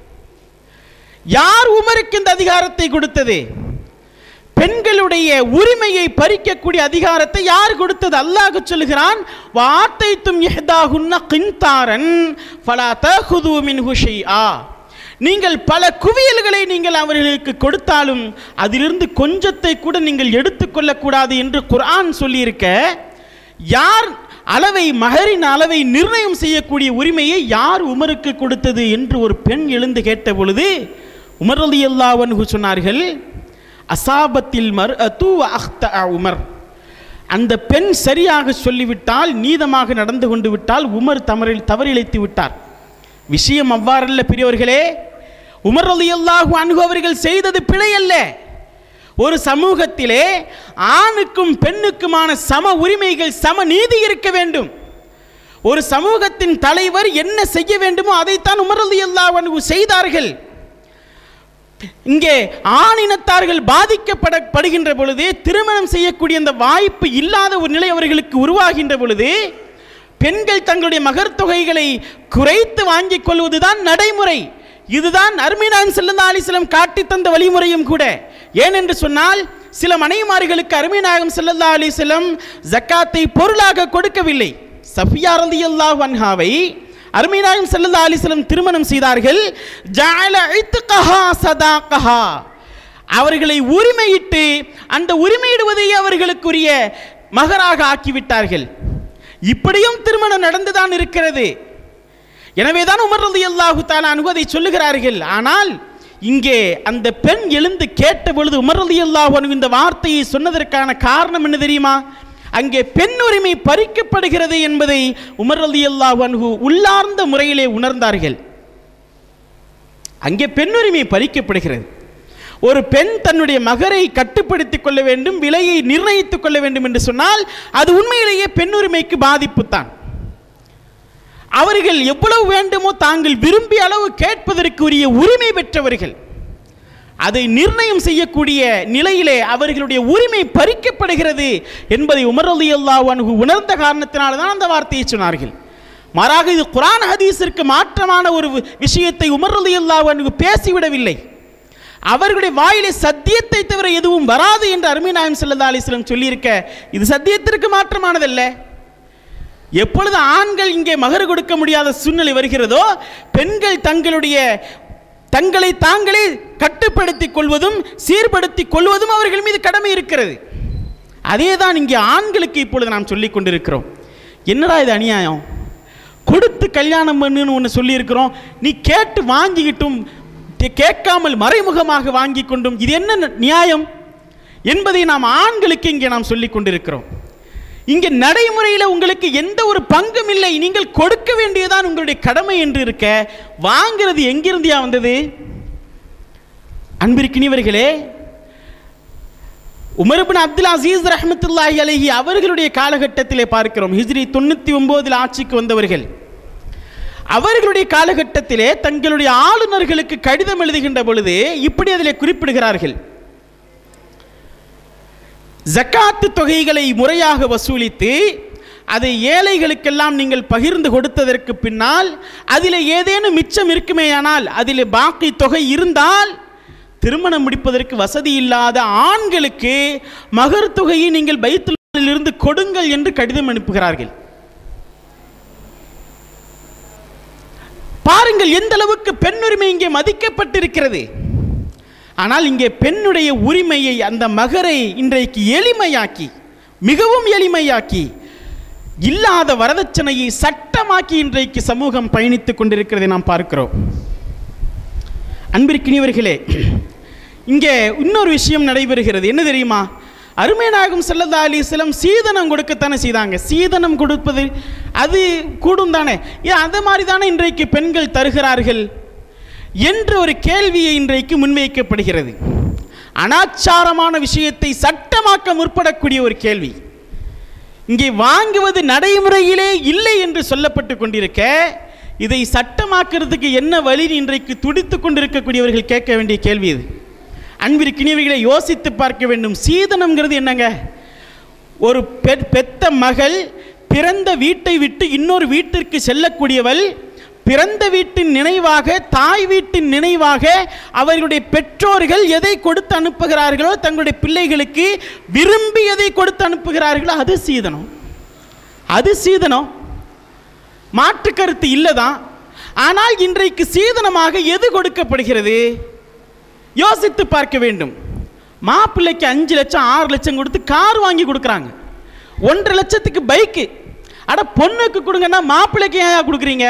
யார் உமருக்கு இந்த அதிகாரத்தை கொடுத்தது பெண்களுடைய உரிமையை பறிக்கக்கூடிய அதிகாரத்தை யார் கொடுத்தது அல்லாஹ் சொல்லுகிறான் வாத்தைத்தும் இஹ்தாஹுன்ன கின்தாரன் ஃபலா தஹுது மின்ஹு ஷைஆ நீங்கள் பல குவியல்களை நீங்கள் அவர்களுக்கு கொடுத்தாலும் அதிலிருந்து கொஞ்சத்தை கூட நீங்கள் எடுத்துக்கொள்ளக்கூடாது என்று குர்ஆன் சொல்லியிருக்க யார் அளவை மகரின் அளவை நிர்ணயம் செய்யக்கூடிய உரிமையை யார் உமருக்கு கொடுத்தது என்று ஒரு பெண் எழுந்து கேட்ட பொழுது உமர் ரலியல்லாஹு சொன்னார்கள் அசாபத்தில் மர் அத்து அஹ்த உமர் அந்த பெண் சரியாக சொல்லிவிட்டால் நீதமாக நடந்து கொண்டு விட்டால் உமர் தவறில் தவறிழைத்து விட்டார் விஷயம் அவ்வாறல்ல பெரியவர்களே உமர் ரலியல்லாஹு அன்ஹு அவர்கள் செய்தது பிழை அல்ல ஒரு சமூகத்திலே ஆணுக்கும் பெண்ணுக்குமான சம உரிமைகள் சம நீதி இருக்க வேண்டும் ஒரு சமூகத்தின் தலைவர் என்ன செய்ய வேண்டுமோ அதைத்தான் உமர் ரலியல்லாஹு அன்ஹு செய்தார்கள் இங்கே ஆணினத்தார்கள் பாதிக்கப்படப்படுகின்ற பொழுது திருமணம் செய்யக்கூடிய அந்த வாய்ப்பு இல்லாத ஒரு நிலை அவர்களுக்கு உருவாகின்ற பொழுது பெண்கள் தங்களுடைய மகர் தொகைகளை குறைத்து வாங்கிக் கொள்வதுதான் நடைமுறை இதுதான் அருமைநாயன் செல்லந்தா அலிஸ்லம் காட்டி தந்த வழிமுறையும் கூட ஏனென்று சொன்னால் சில மனைவிமார்களுக்கு அருமைநாயகம் செல்லல்லா அலிஸ்லம் ஜக்காத்தை பொருளாக கொடுக்கவில்லை சஃபியா ரலியல்லாஹு அன்ஹாவை அருமைநாயகம் செல்லல்லா அலிஸ்லம் திருமணம் செய்தார்கள் ஜஅல இத்கஹா சதாகஹா அவர்களை உரிமையிட்டு அந்த உரிமையிடுவதை அவர்களுக்குரிய மகராக ஆக்கிவிட்டார்கள் இப்படியும் திருமணம் நடந்துதான் இருக்கிறது எனவேதான் உமர் ரலியல்லாஹு தஆலா அன்ஹு அதை சொல்லுகிறார்கள் ஆனால் இங்கே அந்த பெண் எழுந்து கேட்ட பொழுது உமர் ரலியல்லாஹு அன்ஹு இந்த வார்த்தையை சொன்னதற்கான காரணம் என்ன தெரியுமா அங்கே பெண் உரிமை பறிக்கப்படுகிறது என்பதை உமர் ரலியல்லாஹு அன்ஹு உள்ளார்ந்த முறையிலே உணர்ந்தார்கள் அங்கே பெண் உரிமை பறிக்கப்படுகிறது ஒரு பெண் தன்னுடைய மகரை கட்டுப்படுத்திக் கொள்ள வேண்டும் விலையை நிர்ணயித்துக் கொள்ள வேண்டும் என்று சொன்னால் அது உண்மையிலேயே பெண் உரிமைக்கு பாதிப்புத்தான் அவர்கள் எவ்வளவு வேண்டுமோ தாங்கள் விரும்பிய அளவு கேட்பதற்கு உரிய உரிமை பெற்றவர்கள் அதை நிர்ணயம் செய்யக்கூடிய நிலையிலே அவர்களுடைய உரிமை பறிக்கப்படுகிறது என்பதை உமர் ரலியல்லாஹு அன்ஹு உணர்ந்த காரணத்தினால தான் அந்த வார்த்தையை சொன்னார்கள் மாறாக இது குர்ஆன் ஹதீஸிற்கு மாற்றமான ஒரு வி- விஷயத்தை உமர் ரலியல்லாஹு அன்ஹு பேசிவிடவில்லை அவர்களுடைய வாயிலே சத்தியத்தை தவிர எதுவும் வராது என்று அருமை நாயம் ஸல்லல்லாஹு அலைஹி வஸல்லம் சொல்லியிருக்க இது சத்தியத்திற்கு மாற்றமானதல்ல எப்பொழுது ஆண்கள் இங்கே மகர் கொடுக்க முடியாத சூழ்நிலை வருகிறதோ பெண்கள் தங்களுடைய தங்களை தாங்களே கட்டுப்படுத்திக் கொள்வதும் சீர்படுத்திக் கொள்வதும் அவர்கள் மீது கடமை இருக்கிறது அதே தான் இங்கே ஆண்களுக்கு இப்பொழுது நாம் சொல்லிக் கொண்டிருக்கிறோம் என்னடா இது அநியாயம் கொடுத்து கல்யாணம் பண்ணுன்னு ஒன்று சொல்லியிருக்கிறோம் நீ கேட்டு வாங்கிக்கிட்டும் தே- கேட்காமல் மறைமுகமாக வாங்கி கொண்டும் இது என்ன ந- நியாயம் என்பதை நாம் ஆண்களுக்கு இங்கே நாம் சொல்லிக் கொண்டிருக்கிறோம் இங்கே நடைமுறையில் உங்களுக்கு எந்த ஒரு பங்கும் இல்லை நீங்கள் கொடுக்க வேண்டியதான் உங்களுடைய கடமை என்று இருக்க வாங்கிறது எங்கிருந்தியா வந்தது அன்பிற்கினிவர்களே உமர்பின் அப்துல் அசீஸ் ரஹமத்துல்லாஹி அலைஹி அவர்களுடைய காலகட்டத்திலே பார்க்கிறோம் ஹிஜ்ரி தொண்ணூற்றி ஒம்போதில் ஆட்சிக்கு வந்தவர்கள் அவர்களுடைய காலகட்டத்திலே தங்களுடைய ஆளுநர்களுக்கு கடிதம் எழுதுகின்ற பொழுது இப்படி அதிலே குறிப்பிடுகிறார்கள் ஜக்காத்து தொகைகளை முறையாக வசூலித்து அதை ஏழைகளுக்கெல்லாம் நீங்கள் பகிர்ந்து கொடுத்ததற்கு பின்னால் அதில் ஏதேனும் மிச்சம் இருக்குமேயானால் அதில் பாக்கி தொகை இருந்தால் திருமணம் முடிப்பதற்கு வசதி இல்லாத ஆண்களுக்கு மகர் தொகையை நீங்கள் பைத்துல் இருந்து கொடுங்கள் என்று கடிதம் அனுப்புகிறார்கள் பாருங்கள் எந்த அளவுக்கு பெண்ணுரிமை இங்கே மதிக்கப்பட்டிருக்கிறது ஆனால் இங்கே பெண்ணுடைய உரிமையை அந்த மகரை இன்றைக்கு எளிமையாக்கி மிகவும் எளிமையாக்கி இல்லாத வரதட்சணையை சட்டமாக்கி இன்றைக்கு சமூகம் பயணித்துக் கொண்டிருக்கிறதை நாம் பார்க்கிறோம் அன்பிற்கினியவர்களே இங்கே இன்னொரு விஷயம் நடைபெறுகிறது என்ன தெரியுமா அருமை நாயகம் செல்லல்லா அலிஸ்லம் சீதனம் கொடுக்கத்தானே செய்தாங்க சீதனம் கொடுப்பது அது கூடும் தானே ஏன் அந்த மாதிரி தானே இன்றைக்கு பெண்கள் தருகிறார்கள் என்ற ஒரு கேள்வியை இன்றைக்கு முன்வைக்கப்படுகிறது அனாச்சாரமான விஷயத்தை சட்டமாக்க முற்படக்கூடிய ஒரு கேள்வி இங்கே வாங்குவது நடைமுறையிலே இல்லை என்று சொல்லப்பட்டு கொண்டிருக்க இதை சட்டமாக்குறதுக்கு என்ன வழி இன்றைக்கு துடித்து கொண்டிருக்கக்கூடியவர்கள் கேட்க வேண்டிய கேள்வி இது அன்பிற்கினியவர்களை யோசித்து பார்க்க வேண்டும் சீதனம்ங்கிறது என்னங்க ஒரு பெ பெத்த மகள் பிறந்த வீட்டை விட்டு இன்னொரு வீட்டிற்கு செல்லக்கூடியவள் பிறந்த வீட்டின் நினைவாக தாய் வீட்டின் நினைவாக அவர்களுடைய பெற்றோர்கள் எதை கொடுத்து அனுப்புகிறார்களோ தங்களுடைய பிள்ளைகளுக்கு விரும்பி எதை கொடுத்து அனுப்புகிறார்களோ அது சீதனம் அது சீதனம் மாற்று கருத்து இல்லைதான் ஆனால் இன்றைக்கு சீதனமாக எது கொடுக்கப்படுகிறது யோசித்து பார்க்க வேண்டும் மாப்பிள்ளைக்கு அஞ்சு லட்சம் ஆறு லட்சம் கொடுத்து கார் வாங்கி கொடுக்குறாங்க ஒன்றரை லட்சத்துக்கு பைக்கு அட பொண்ணுக்கு கொடுங்கன்னா மாப்பிள்ளைக்கு ஏன் கொடுக்குறீங்க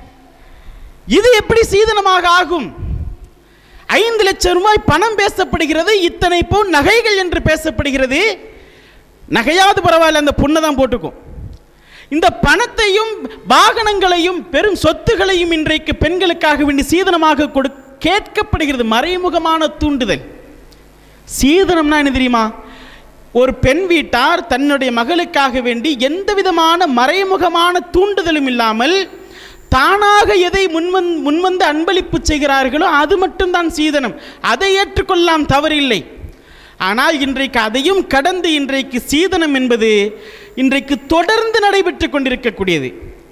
இது எப்படி சீதனமாக ஆகும் ஐந்து லட்சம் ரூபாய் பணம் பேசப்படுகிறது இத்தனை பவுன் நகைகள் என்று பேசப்படுகிறது நகையாவது பரவாயில்ல அந்த பொண்ணை தான் போட்டுக்கும் இந்த பணத்தையும் வாகனங்களையும் பெரும் சொத்துகளையும் இன்றைக்கு பெண்களுக்காக வேண்டி சீதனமாக கொடு கேட்கப்படுகிறது மறைமுகமான தூண்டுதல் சீதனம்னா என்ன தெரியுமா ஒரு பெண் வீட்டார் தன்னுடைய மகளுக்காக வேண்டி எந்த விதமான மறைமுகமான தூண்டுதலும் இல்லாமல் தானாக எதை முன்வந் முன்வந்து அன்பளிப்பு செய்கிறார்களோ அது மட்டும்தான் சீதனம் அதை ஏற்றுக்கொள்ளலாம் தவறில்லை ஆனால் இன்றைக்கு அதையும் கடந்து இன்றைக்கு சீதனம் என்பது இன்றைக்கு தொடர்ந்து நடைபெற்று கொண்டிருக்கக்கூடியது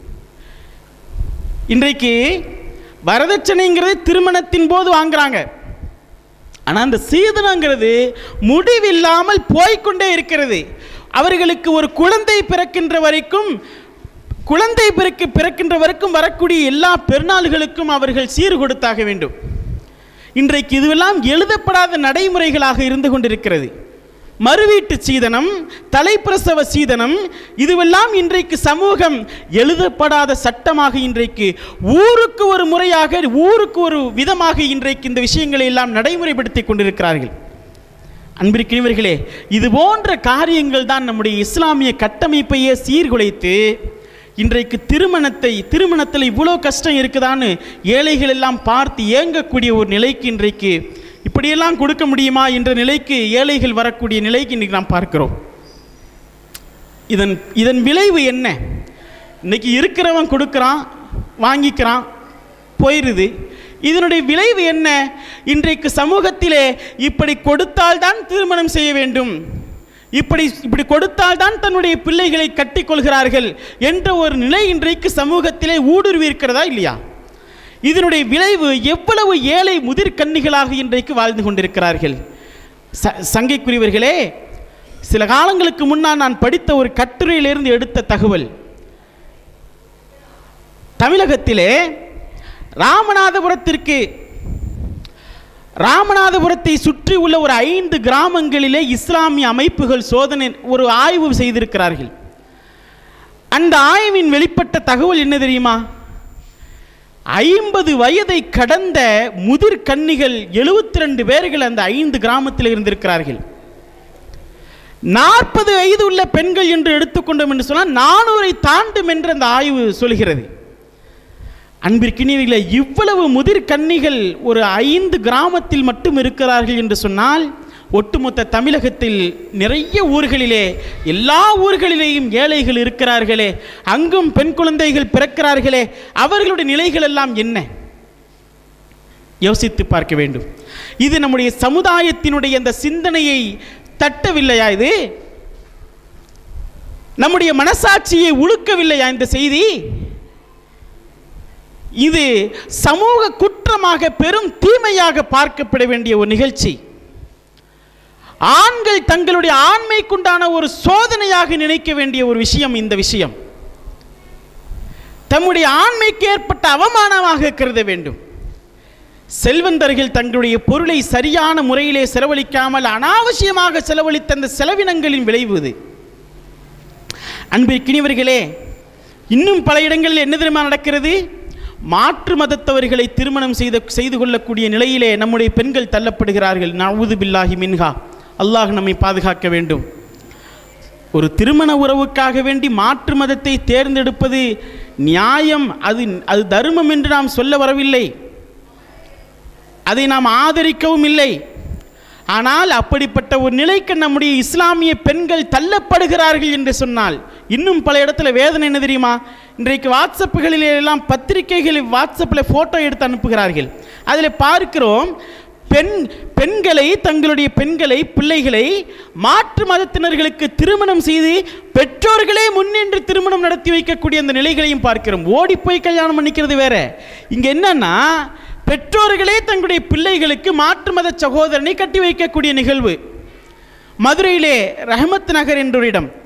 இன்றைக்கு வரதட்சணைங்கிறது திருமணத்தின் போது வாங்குறாங்க ஆனால் அந்த சீதனங்கிறது முடிவில்லாமல் போய்க்கொண்டே இருக்கிறது அவர்களுக்கு ஒரு குழந்தை பிறக்கின்ற வரைக்கும் குழந்தை பிறக்கு பிறக்கின்ற வரைக்கும் வரக்கூடிய எல்லா பெருநாள்களுக்கும் அவர்கள் சீர் கொடுத்தாக வேண்டும் இன்றைக்கு இதுவெல்லாம் எழுதப்படாத நடைமுறைகளாக இருந்து கொண்டிருக்கிறது மறுவீட்டு சீதனம் தலைப்பிரசவ சீதனம் இதுவெல்லாம் இன்றைக்கு சமூகம் எழுதப்படாத சட்டமாக இன்றைக்கு ஊருக்கு ஒரு முறையாக ஊருக்கு ஒரு விதமாக இன்றைக்கு இந்த விஷயங்களை எல்லாம் நடைமுறைப்படுத்தி கொண்டிருக்கிறார்கள் அன்பிற்கினவர்களே இது போன்ற காரியங்கள் தான் நம்முடைய இஸ்லாமிய கட்டமைப்பையே சீர்குலைத்து இன்றைக்கு திருமணத்தை திருமணத்தில் இவ்வளோ கஷ்டம் இருக்குதான்னு ஏழைகள் எல்லாம் பார்த்து ஏங்கக்கூடிய ஒரு நிலைக்கு இன்றைக்கு இப்படியெல்லாம் கொடுக்க முடியுமா என்ற நிலைக்கு ஏழைகள் வரக்கூடிய நிலைக்கு இன்றைக்கு நாம் பார்க்கிறோம் இதன் இதன் விளைவு என்ன இன்னைக்கு இருக்கிறவன் கொடுக்குறான் வாங்கிக்கிறான் போயிடுது இதனுடைய விளைவு என்ன இன்றைக்கு சமூகத்திலே இப்படி கொடுத்தால்தான் திருமணம் செய்ய வேண்டும் இப்படி இப்படி கொடுத்தால்தான் தன்னுடைய பிள்ளைகளை கட்டிக்கொள்கிறார்கள் என்ற ஒரு நிலை இன்றைக்கு சமூகத்திலே ஊடுருவி இருக்கிறதா இல்லையா இதனுடைய விளைவு எவ்வளவு ஏழை முதிர்கன்னிகளாக இன்றைக்கு வாழ்ந்து கொண்டிருக்கிறார்கள் ச சங்கைக்குரியவர்களே சில காலங்களுக்கு முன்னால் நான் படித்த ஒரு கட்டுரையிலிருந்து எடுத்த தகவல் தமிழகத்திலே ராமநாதபுரத்திற்கு ராமநாதபுரத்தை சுற்றி உள்ள ஒரு ஐந்து கிராமங்களிலே இஸ்லாமிய அமைப்புகள் சோதனை ஒரு ஆய்வு செய்திருக்கிறார்கள் அந்த ஆய்வின் வெளிப்பட்ட தகவல் என்ன தெரியுமா ஐம்பது வயதை கடந்த முதிர் கன்னிகள் எழுபத்தி ரெண்டு பேர்கள் அந்த ஐந்து கிராமத்தில் இருந்திருக்கிறார்கள் நாற்பது வயது உள்ள பெண்கள் என்று எடுத்துக்கொண்டோம் என்று சொன்னால் நானூரை தாண்டும் என்று அந்த ஆய்வு சொல்கிறது அன்பிற்கினியவர்களே இவ்வளவு முதிர் கன்னிகள் ஒரு ஐந்து கிராமத்தில் மட்டும் இருக்கிறார்கள் என்று சொன்னால் ஒட்டுமொத்த தமிழகத்தில் நிறைய ஊர்களிலே எல்லா ஊர்களிலேயும் ஏழைகள் இருக்கிறார்களே அங்கும் பெண் குழந்தைகள் பிறக்கிறார்களே அவர்களுடைய நிலைகள் எல்லாம் என்ன யோசித்து பார்க்க வேண்டும் இது நம்முடைய சமுதாயத்தினுடைய அந்த சிந்தனையை தட்டவில்லையா இது நம்முடைய மனசாட்சியை உழுக்கவில்லையா இந்த செய்தி இது சமூக குற்றமாக பெரும் தீமையாக பார்க்கப்பட வேண்டிய ஒரு நிகழ்ச்சி ஆண்கள் தங்களுடைய ஆண்மைக்குண்டான ஒரு சோதனையாக நினைக்க வேண்டிய ஒரு விஷயம் இந்த விஷயம் தம்முடைய ஆண்மைக்கு ஏற்பட்ட அவமானமாக கருத வேண்டும் செல்வந்தர்கள் தங்களுடைய பொருளை சரியான முறையிலே செலவழிக்காமல் அனாவசியமாக செலவழித்த அந்த செலவினங்களின் விளைவு இது அன்பிற்கினிவர்களே இன்னும் பல இடங்களில் என்ன தெரியுமா நடக்கிறது மாற்று மதத்தவர்களை திருமணம் செய்த செய்து கொள்ளக்கூடிய நிலையிலே நம்முடைய பெண்கள் தள்ளப்படுகிறார்கள் நவுது பில்லாஹி மின்ஹா அல்லாஹ் நம்மை பாதுகாக்க வேண்டும் ஒரு திருமண உறவுக்காக வேண்டி மாற்று மதத்தை தேர்ந்தெடுப்பது நியாயம் அது அது தர்மம் என்று நாம் சொல்ல வரவில்லை அதை நாம் ஆதரிக்கவும் இல்லை ஆனால் அப்படிப்பட்ட ஒரு நிலைக்கு நம்முடைய இஸ்லாமிய பெண்கள் தள்ளப்படுகிறார்கள் என்று சொன்னால் இன்னும் பல இடத்துல வேதனை என்ன தெரியுமா இன்றைக்கு வாட்ஸ்அப்புகளில் எல்லாம் பத்திரிகைகளில் வாட்ஸ்அப்பில் ஃபோட்டோ எடுத்து அனுப்புகிறார்கள் அதில் பார்க்கிறோம் பெண் பெண்களை தங்களுடைய பெண்களை பிள்ளைகளை மாற்று மதத்தினர்களுக்கு திருமணம் செய்து பெற்றோர்களே முன்னின்று திருமணம் நடத்தி வைக்கக்கூடிய அந்த நிலைகளையும் பார்க்கிறோம் ஓடி போய் கல்யாணம் பண்ணிக்கிறது வேற இங்க என்னன்னா பெற்றோர்களே தங்களுடைய பிள்ளைகளுக்கு மாற்று மத சகோதரனை கட்டி வைக்கக்கூடிய நிகழ்வு மதுரையிலே ரஹமத் நகர் என்ற ஒரு இடம்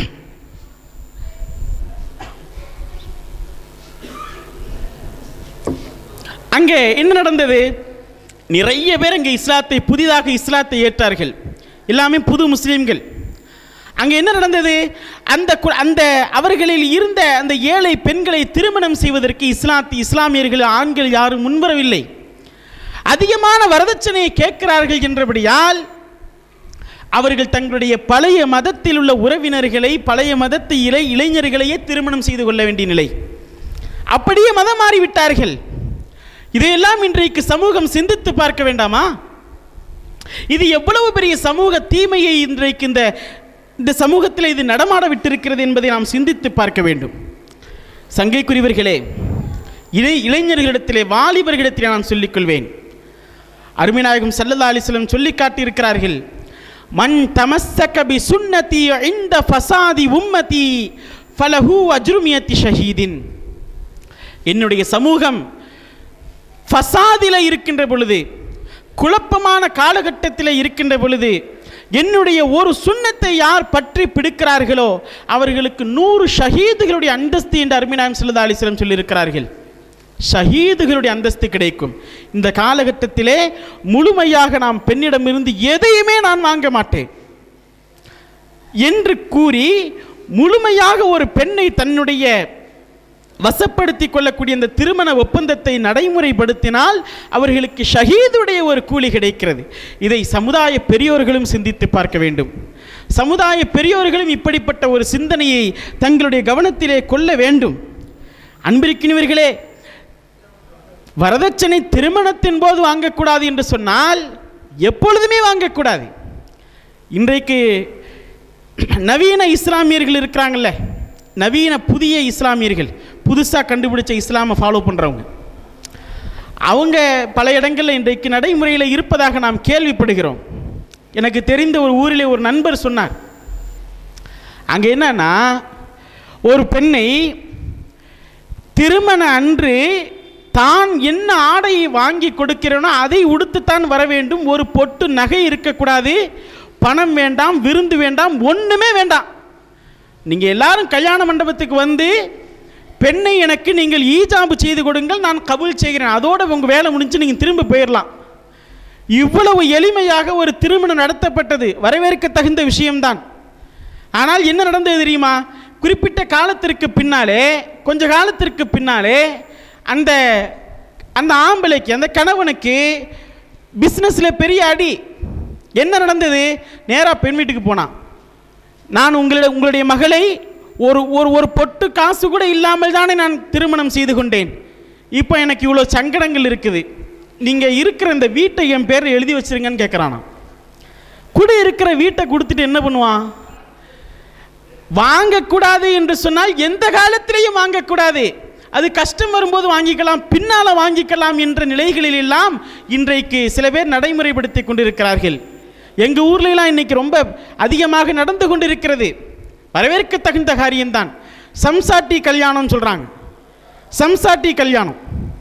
அங்கே என்ன நடந்தது நிறைய பேர் அங்கே இஸ்லாத்தை புதிதாக இஸ்லாத்தை ஏற்றார்கள் எல்லாமே புது முஸ்லீம்கள் அங்கே என்ன நடந்தது அந்த கு- அந்த அவர்களில் இருந்த அந்த ஏழை பெண்களை திருமணம் செய்வதற்கு இஸ்லாத்தி இஸ்லாமியர்கள் ஆண்கள் யாரும் முன்வரவில்லை அதிகமான வரதட்சணையை கேட்கிறார்கள் என்றபடியால் அவர்கள் தங்களுடைய பழைய மதத்தில் உள்ள உறவினர்களை பழைய மதத்து இளை இளைஞர்களையே திருமணம் செய்து கொள்ள வேண்டிய நிலை அப்படியே மதம் மாறிவிட்டார்கள் இதையெல்லாம் இன்றைக்கு சமூகம் சிந்தித்து பார்க்க வேண்டாமா இது எவ்வளவு பெரிய சமூக தீமையை இன்றைக்கு இந்த இந்த சமூகத்தில் இது நடமாட விட்டிருக்கிறது என்பதை நாம் சிந்தித்து பார்க்க வேண்டும் சங்கைக்குரியவர்களே இளை இளைஞர்களிடத்திலே வாலிபர்களிடத்திலே நான் சொல்லிக்கொள்வேன் அருமைநாயகம் சல்லல்லா அலிஸ்லம் சொல்லி காட்டியிருக்கிறார்கள் மன் தமஸ்ஸக பி சுன்னதி இந்த ஃபசாதி உம்மதி ஃபலஹு அஜ்ருமியத்தி ஷஹீதின் என்னுடைய சமூகம் ஃபசாதில இருக்கின்ற பொழுது குழப்பமான காலகட்டத்தில் இருக்கின்ற பொழுது என்னுடைய ஒரு சுண்ணத்தை யார் பற்றி பிடிக்கிறார்களோ அவர்களுக்கு நூறு ஷஹீதுகளுடைய அந்தஸ்து என்று அருமினாயம் சல்லா அலிஸ்லம் சொல்லியிருக்கிறார்கள் ஷஹீதுகளுடைய அந்தஸ்து கிடைக்கும் இந்த காலகட்டத்திலே முழுமையாக நாம் பெண்ணிடமிருந்து எதையுமே நான் வாங்க மாட்டேன் என்று கூறி முழுமையாக ஒரு பெண்ணை தன்னுடைய வசப்படுத்தி கொள்ளக்கூடிய இந்த திருமண ஒப்பந்தத்தை நடைமுறைப்படுத்தினால் அவர்களுக்கு ஷஹீதுடைய ஒரு கூலி கிடைக்கிறது இதை சமுதாய பெரியோர்களும் சிந்தித்து பார்க்க வேண்டும் சமுதாய பெரியோர்களும் இப்படிப்பட்ட ஒரு சிந்தனையை தங்களுடைய கவனத்திலே கொள்ள வேண்டும் அன்பிருக்கினவர்களே வரதட்சணை திருமணத்தின் போது வாங்கக்கூடாது என்று சொன்னால் எப்பொழுதுமே வாங்கக்கூடாது இன்றைக்கு நவீன இஸ்லாமியர்கள் இருக்கிறாங்கல்ல நவீன புதிய இஸ்லாமியர்கள் புதுசாக கண்டுபிடிச்ச இஸ்லாமை ஃபாலோ பண்ணுறவங்க அவங்க பல இடங்களில் இன்றைக்கு நடைமுறையில் இருப்பதாக நாம் கேள்விப்படுகிறோம் எனக்கு தெரிந்த ஒரு ஊரிலே ஒரு நண்பர் சொன்னார் அங்கே என்னன்னா ஒரு பெண்ணை திருமண அன்று தான் என்ன ஆடையை வாங்கி கொடுக்கிறேனோ அதை உடுத்துத்தான் வர வேண்டும் ஒரு பொட்டு நகை இருக்கக்கூடாது பணம் வேண்டாம் விருந்து வேண்டாம் ஒன்றுமே வேண்டாம் நீங்கள் எல்லாரும் கல்யாண மண்டபத்துக்கு வந்து பெண்ணை எனக்கு நீங்கள் ஈஜாபு செய்து கொடுங்கள் நான் கபூல் செய்கிறேன் அதோட உங்கள் வேலை முடிஞ்சு நீங்கள் திரும்ப போயிடலாம் இவ்வளவு எளிமையாக ஒரு திருமணம் நடத்தப்பட்டது வரவேற்க தகுந்த விஷயம்தான் ஆனால் என்ன நடந்தது தெரியுமா குறிப்பிட்ட காலத்திற்கு பின்னாலே கொஞ்ச காலத்திற்கு பின்னாலே அந்த அந்த ஆம்பளைக்கு அந்த கணவனுக்கு பிஸ்னஸில் பெரிய அடி என்ன நடந்தது நேராக பெண் வீட்டுக்கு போனான் நான் உங்களுடைய உங்களுடைய மகளை ஒரு ஒரு ஒரு பொட்டு காசு கூட இல்லாமல் தானே நான் திருமணம் செய்து கொண்டேன் இப்போ எனக்கு இவ்வளோ சங்கடங்கள் இருக்குது நீங்கள் இருக்கிற இந்த வீட்டை என் பேரில் எழுதி வச்சிருங்கன்னு கேட்குறானா குடி இருக்கிற வீட்டை கொடுத்துட்டு என்ன பண்ணுவான் வாங்கக்கூடாது என்று சொன்னால் எந்த காலத்திலையும் வாங்கக்கூடாது அது கஷ்டம் வரும்போது வாங்கிக்கலாம் பின்னால் வாங்கிக்கலாம் என்ற நிலைகளில் எல்லாம் இன்றைக்கு சில பேர் நடைமுறைப்படுத்தி கொண்டிருக்கிறார்கள் எங்கள் ஊர்லலாம் இன்னைக்கு ரொம்ப அதிகமாக நடந்து கொண்டிருக்கிறது வரவேற்க தகுந்த காரியம்தான் சம்சாட்டி கல்யாணம் சொல்கிறாங்க சம்சாட்டி கல்யாணம்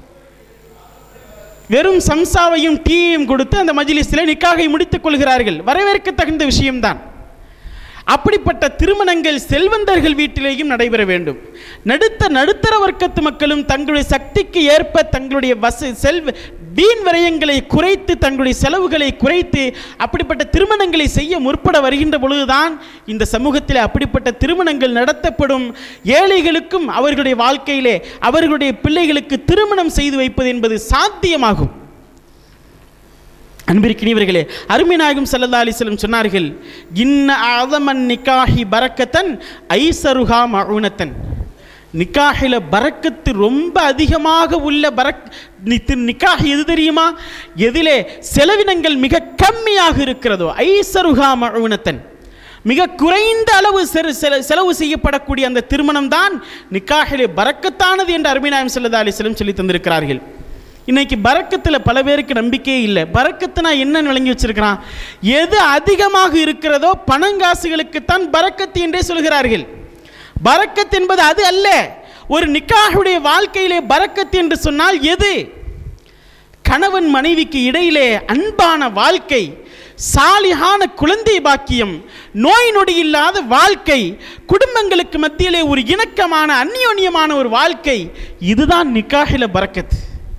வெறும் சம்சாவையும் டீயையும் கொடுத்து அந்த மஜ்லிஸில் நிக்காகை முடித்துக் கொள்கிறார்கள் வரவேற்க தகுந்த விஷயம்தான் அப்படிப்பட்ட திருமணங்கள் செல்வந்தர்கள் வீட்டிலேயும் நடைபெற வேண்டும் நடுத்த நடுத்தர வர்க்கத்து மக்களும் தங்களுடைய சக்திக்கு ஏற்ப தங்களுடைய வச செல்வ வீண் விரயங்களை குறைத்து தங்களுடைய செலவுகளை குறைத்து அப்படிப்பட்ட திருமணங்களை செய்ய முற்பட வருகின்ற பொழுதுதான் இந்த சமூகத்தில் அப்படிப்பட்ட திருமணங்கள் நடத்தப்படும் ஏழைகளுக்கும் அவர்களுடைய வாழ்க்கையிலே அவர்களுடைய பிள்ளைகளுக்கு திருமணம் செய்து வைப்பது என்பது சாத்தியமாகும் அன்பிற்கினியவர்களே அருமை நாயகம் சல்லல்லா அலிஸ்லம் சொன்னார்கள் இன்ன அதமன் நிக்காஹி பரக்கத்தன் ஐசருஹா மவுனத்தன் நிக்காஹில பரக்கத்து ரொம்ப அதிகமாக உள்ள பரக் நி- தி- நிக்காஹ் எது தெரியுமா எதிலே செலவினங்கள் மிக கம்மியாக இருக்கிறதோ ஐசருஹா மவுனத்தன் மிக குறைந்த அளவு செரு- செல- செலவு செய்யப்படக்கூடிய அந்த திருமணம் தான் நிக்காஹிலே பரக்கத்தானது என்று அருமைநாயம் சல்லா அலிஸ்லம் சொல்லி தந்திருக்கிறார்கள் இன்னைக்கு பரக்கத்தில் பல பேருக்கு நம்பிக்கையே இல்லை பரக்கத்துனா என்ன விளங்கி வச்சிருக்கிறான் எது அதிகமாக இருக்கிறதோ பணங்காசுகளுக்குத்தான் பரக்கத்து என்றே சொல்கிறார்கள் பரக்கத் என்பது அது அல்ல ஒரு நிக்காஹுடைய வாழ்க்கையிலே பரக்கத் என்று சொன்னால் எது கணவன் மனைவிக்கு இடையிலே அன்பான வாழ்க்கை சாலிகான குழந்தை பாக்கியம் நோய் நொடி இல்லாத வாழ்க்கை குடும்பங்களுக்கு மத்தியிலே ஒரு இணக்கமான அந்யோன்யமான ஒரு வாழ்க்கை இதுதான் நிக்காஹில பரக்கத்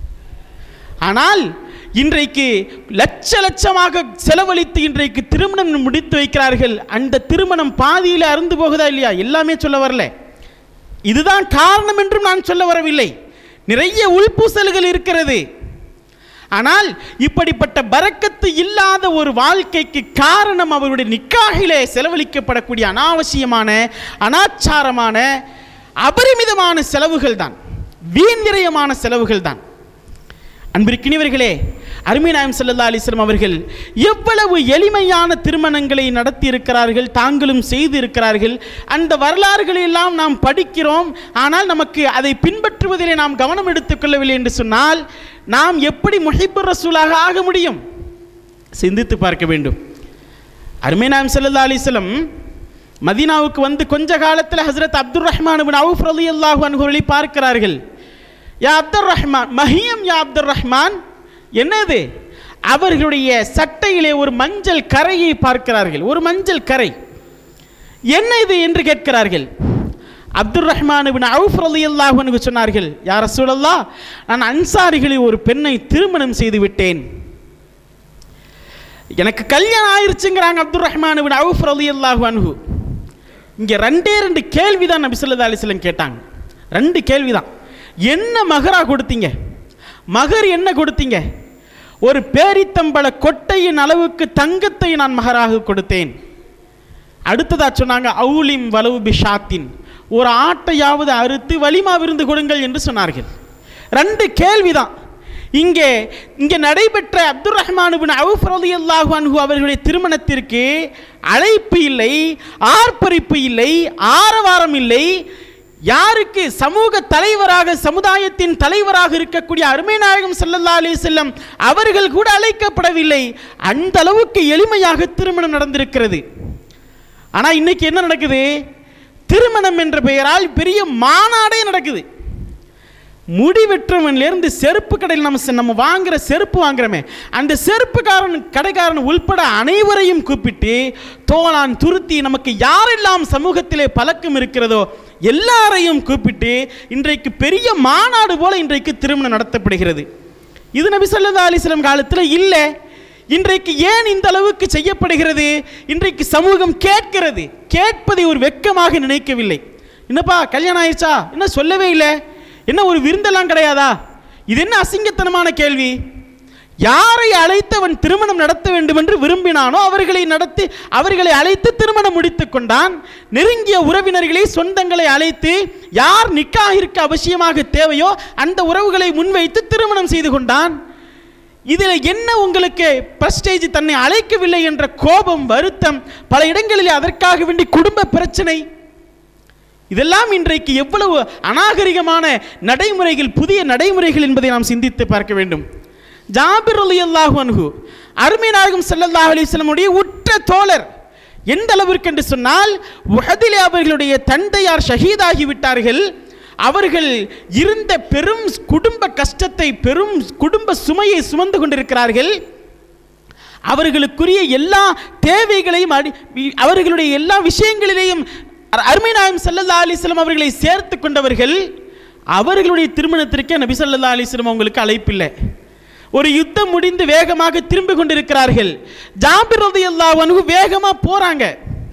ஆனால் இன்றைக்கு லட்ச லட்சமாக செலவழித்து இன்றைக்கு திருமணம் முடித்து வைக்கிறார்கள் அந்த திருமணம் பாதியில் அருந்து போகுதா இல்லையா எல்லாமே சொல்ல வரல இதுதான் காரணம் என்றும் நான் சொல்ல வரவில்லை நிறைய உள்பூசல்கள் இருக்கிறது ஆனால் இப்படிப்பட்ட பரக்கத்து இல்லாத ஒரு வாழ்க்கைக்கு காரணம் அவருடைய நிக்காகிலே செலவழிக்கப்படக்கூடிய அனாவசியமான அனாச்சாரமான அபரிமிதமான செலவுகள் தான் வீண் விரயமான செலவுகள் தான் அன்பிற்கினிவர்களே அருமை நாயம் சல்லா அலிஸ்லாம் அவர்கள் எவ்வளவு எளிமையான திருமணங்களை நடத்தி இருக்கிறார்கள் தாங்களும் செய்து இருக்கிறார்கள் அந்த வரலாறுகளை எல்லாம் நாம் படிக்கிறோம் ஆனால் நமக்கு அதை பின்பற்றுவதிலே நாம் கவனம் எடுத்துக்கொள்ளவில்லை என்று சொன்னால் நாம் எப்படி முஹிபுர் ரசூலாக ஆக முடியும் சிந்தித்து பார்க்க வேண்டும் அருமை நாயம் சல்லா அலிஸ்லம் மதீனாவுக்கு வந்து கொஞ்ச காலத்தில் ஹசரத் அப்துல் ரஹ்மான் பின் அவுஃப் ரலியல்லாஹு அன்ஹுவை பார்க்கிறார்கள் யா அப்துல் ரஹ்மான் மஹியம் யா அப்துல் ரஹ்மான் என்னது அவர்களுடைய சட்டையிலே ஒரு மஞ்சள் கரையை பார்க்கிறார்கள் ஒரு மஞ்சள் கரை என்ன இது என்று கேட்கிறார்கள் அப்துல் ரஹ்மான் பின் அவுஃப் ரலியல்லாஹு அன்ஹு சொன்னார்கள் யா ரசூலல்லாஹ் நான் அன்சாரிகளில் ஒரு பெண்ணை திருமணம் செய்து விட்டேன் எனக்கு கல்யாணம் ஆயிருச்சுங்கிறாங்க அப்துல் ரஹ்மான் பின் அவுஃப் ரலியல்லாஹு அன்ஹு இங்கே ரெண்டே ரெண்டு கேள்வி தான் நபி ஸல்லல்லாஹு அலைஹி வஸல்லம் கேட்டாங்க ரெண்டு கேள்வி தான் என்ன மகரா கொடுத்தீங்க மகர் என்ன கொடுத்தீங்க ஒரு பேரித்தம்பள கொட்டையின் அளவுக்கு தங்கத்தை நான் மகராக கொடுத்தேன் அடுத்ததா சொன்னாங்க அவுலிம் வலவு பிஷாத்தின் ஒரு ஆட்டையாவது அறுத்து வலிமா விருந்து கொடுங்கள் என்று சொன்னார்கள் ரெண்டு கேள்விதான் இங்கே இங்கே நடைபெற்ற அப்துல் ரஹ்மான் பின் அவுஃப் ரலியல்லாஹு அன்ஹு அவர்களுடைய திருமணத்திற்கு அழைப்பு இல்லை ஆர்ப்பரிப்பு இல்லை ஆரவாரம் இல்லை யாருக்கு சமூக தலைவராக சமுதாயத்தின் தலைவராக இருக்கக்கூடிய அருமை நாயகம் ஸல்லல்லாஹு அலைஹி வஸல்லம் அவர்கள் கூட அழைக்கப்படவில்லை அந்த அளவுக்கு எளிமையாக திருமணம் நடந்திருக்கிறது ஆனால் இன்னைக்கு என்ன நடக்குது திருமணம் என்ற பெயரால் பெரிய மாநாடே நடக்குது முடி வெட்டுறவன்லேருந்து செருப்பு கடையில் நம்ம செ- நம்ம வாங்குற செருப்பு வாங்குறோமே அந்த செருப்புக்காரன் கடைக்காரன் உள்பட அனைவரையும் கூப்பிட்டு தோளான் துருத்தி நமக்கு யாரெல்லாம் சமூகத்திலே பழக்கம் இருக்கிறதோ எல்லாரையும் கூப்பிட்டு இன்றைக்கு பெரிய மாநாடு போல இன்றைக்கு திருமணம் நடத்தப்படுகிறது இது நபி ஸல்லல்லாஹு அலைஹி வஸல்லம் காலத்தில் இல்லை இன்றைக்கு ஏன் இந்த அளவுக்கு செய்யப்படுகிறது இன்றைக்கு சமூகம் கேட்கிறது கேட்பதை ஒரு வெட்கமாக நினைக்கவில்லை என்னப்பா கல்யாணம் ஆயிடுச்சா என்ன சொல்லவே இல்லை என்ன ஒரு விருந்தெல்லாம் கிடையாதா இது என்ன அசிங்கத்தனமான கேள்வி யாரை அழைத்து அவன் திருமணம் நடத்த வேண்டும் என்று விரும்பினானோ அவர்களை நடத்தி அவர்களை அழைத்து திருமணம் முடித்துக் கொண்டான் நெருங்கிய உறவினர்களை சொந்தங்களை அழைத்து யார் நிக்காகிற்கு அவசியமாக தேவையோ அந்த உறவுகளை முன்வைத்து திருமணம் செய்து கொண்டான் இதில் என்ன உங்களுக்கு பிரஸ்டேஜ் தன்னை அழைக்கவில்லை என்ற கோபம் வருத்தம் பல இடங்களில் அதற்காக வேண்டி குடும்ப பிரச்சனை இதெல்லாம் இன்றைக்கு எவ்வளவு அநாகரிகமான நடைமுறைகள் புதிய நடைமுறைகள் என்பதை நாம் சிந்தித்து பார்க்க வேண்டும் ஜாபிர் ரலியல்லாஹு அன்ஹு அருமை நாயகம் ஸல்லல்லாஹு அலைஹி வஸல்லமுடைய உற்ற தோழர் எந்த அளவிற்கு என்று சொன்னால் உஹதிலே அவர்களுடைய தந்தையார் ஷஹீதாகி விட்டார்கள் அவர்கள் இருந்த பெரும் குடும்ப கஷ்டத்தை பெரும் குடும்ப சுமையை சுமந்து கொண்டிருக்கிறார்கள் அவர்களுக்குரிய எல்லா தேவைகளையும் அடி வி- அவர்களுடைய எல்லா விஷயங்களிலேயும் அர்- அருமை நாயம் சல்லல்லா அலிஸ்லம் அவர்களை சேர்த்து கொண்டவர்கள் அவர்களுடைய திருமணத்திற்கே நபி ஸல்லல்லாஹு அலைஹி வஸல்லம் அவங்களுக்கு அழைப்பில்லை ஒரு யுத்தம் முடிந்து வேகமாக திரும்பி கொண்டிருக்கிறார்கள் ஜாபிர் ரலியல்லாஹு அன்ஹு வேகமாக போறாங்க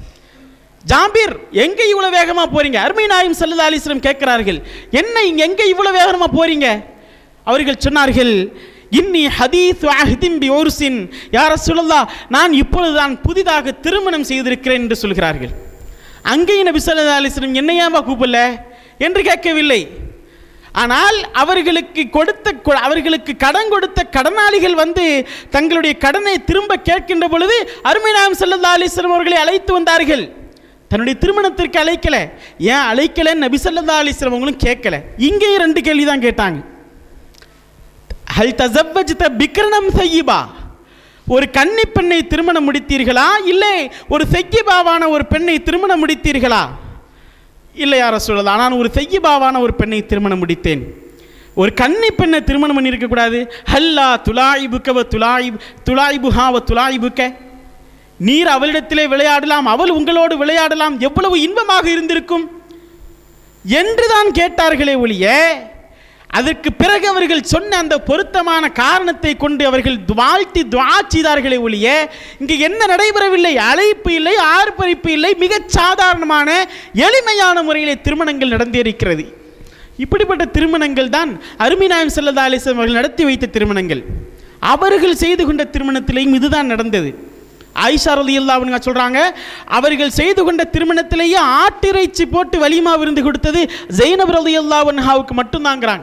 ஜாபீர் எங்க இவ்வளவு வேகமா போறீங்க அருமை நாயும் சல்லா அலிஸ்லம் கேட்கிறார்கள் என்ன இங்க எங்க இவ்வளவு வேகமா போறீங்க அவர்கள் சொன்னார்கள் இன்னி ஹதீஸ் அஹ்திம் பி ஒருசின் யார சொல்லலாம் நான் இப்பொழுதுதான் புதிதாக திருமணம் செய்திருக்கிறேன் என்று சொல்கிறார்கள் அங்கேயும் நபி ஸல்லல்லாஹு அலைஹி வஸல்லம் என்னையாவா கூப்பிடல என்று கேட்கவில்லை ஆனால் அவர்களுக்கு கொடுத்த கொ- அவர்களுக்கு கடன் கொடுத்த கடனாளிகள் வந்து தங்களுடைய கடனை திரும்ப கேட்கின்ற பொழுது அருமை நாயம் ஸல்லல்லாஹு அலைஹி வஸல்லம் அவர்களை அழைத்து வந்தார்கள் தன்னுடைய திருமணத்திற்கு அழைக்கல ஏன் அழைக்கல நபி ஸல்லல்லாஹு அலைஹி வஸல்லம் அவங்களும் கேட்கல இங்கேயும் ரெண்டு கேள்வி தான் கேட்டாங்க ஹல் தசவ்வஜ்த பிக்ரணம் சையிபா ஒரு கன்னி பெண்ணை திருமணம் முடித்தீர்களா இல்லை ஒரு செக்கிபாவான ஒரு பெண்ணை திருமணம் முடித்தீர்களா இல்லை யார சொல்லலாம் நான் ஒரு செய்யபாவான ஒரு பெண்ணை திருமணம் முடித்தேன் ஒரு கன்னி பெண்ணை திருமணம் பண்ணியிருக்கக்கூடாது ஹல்லா துலாயிபுக்கவ துலாயிப் துலாயிபுஹாவ துலாயிபுக்க நீர் அவளிடத்திலே விளையாடலாம் அவள் உங்களோடு விளையாடலாம் எவ்வளவு இன்பமாக இருந்திருக்கும் என்றுதான் கேட்டார்களே ஒழிய அதற்கு பிறகு அவர்கள் சொன்ன அந்த பொருத்தமான காரணத்தை கொண்டு அவர்கள் வாழ்த்தி துவா செய்தார்களே ஒழிய இங்கு என்ன நடைபெறவில்லை அழைப்பு இல்லை ஆர்ப்பரிப்பு இல்லை மிகச் சாதாரணமான எளிமையான முறையிலே திருமணங்கள் நடந்தேறிக்கிறது இப்படிப்பட்ட திருமணங்கள் தான் அருமிநாயம் செல்லதா அலிசம் அவர்கள் நடத்தி வைத்த திருமணங்கள் அவர்கள் செய்து கொண்ட திருமணத்திலேயும் இதுதான் நடந்தது ஆயிஷா ரலி அவங்க சொல்கிறாங்க அவர்கள் செய்து கொண்ட திருமணத்திலேயே ஆட்டிறைச்சி போட்டு வலிமா விருந்து கொடுத்தது ஜெயினப் ரலி அல்லாவுக்கு மட்டும்தாங்கிறாங்க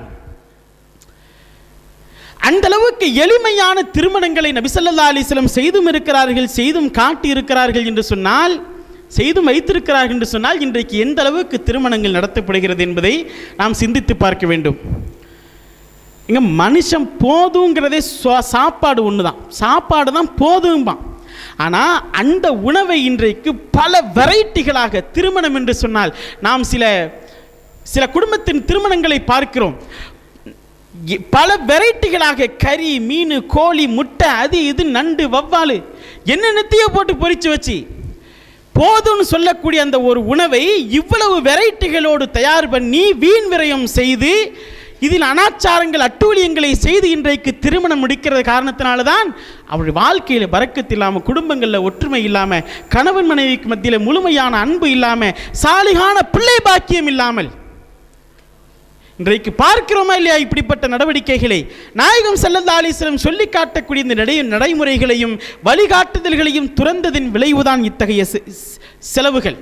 அந்த அளவுக்கு எளிமையான திருமணங்களை நபிசல்லா அலிஸ்லம் செய்தும் இருக்கிறார்கள் செய்தும் காட்டி இருக்கிறார்கள் என்று சொன்னால் செய்தும் வைத்திருக்கிறார்கள் என்று சொன்னால் இன்றைக்கு எந்த அளவுக்கு திருமணங்கள் நடத்தப்படுகிறது என்பதை நாம் சிந்தித்து பார்க்க வேண்டும் இங்க மனுஷன் போதுங்கிறதே சுவா- சாப்பாடு ஒன்று தான் சாப்பாடு தான் போதும்பான் ஆனால் அந்த உணவை இன்றைக்கு பல வெரைட்டிகளாக திருமணம் என்று சொன்னால் நாம் சில சில குடும்பத்தின் திருமணங்களை பார்க்கிறோம் இ- பல வெரைட்டிகளாக கறி மீன் கோழி முட்டை அது இது நண்டு வவ்வாலு என்னென்னத்தையோ போட்டு பொரிச்சு வச்சு போதும்னு சொல்லக்கூடிய அந்த ஒரு உணவை இவ்வளவு வெரைட்டிகளோடு தயார் பண்ணி வீண் விரயம் செய்து இதில் அனாச்சாரங்கள் அட்டூழியங்களை செய்து இன்றைக்கு திருமணம் முடிக்கிறது காரணத்தினால தான் அவருடைய வாழ்க்கையில் பறக்கத்து இல்லாமல் குடும்பங்களில் ஒற்றுமை இல்லாமல் கணவன் மனைவிக்கு மத்தியில் முழுமையான அன்பு இல்லாமல் சாலிகான பிள்ளை பாக்கியம் இல்லாமல் இன்றைக்கு பார்க்கிறோமா இல்லையா இப்படிப்பட்ட நடவடிக்கைகளை நாயகம் ஸல்லல்லாஹு அலைஹி வஸல்லம் சொல்லி காட்டக்கூடிய இந்த நடை நடைமுறைகளையும் வழிகாட்டுதல்களையும் துறந்ததின் விளைவுதான் இத்தகைய செ- செ- செலவுகள்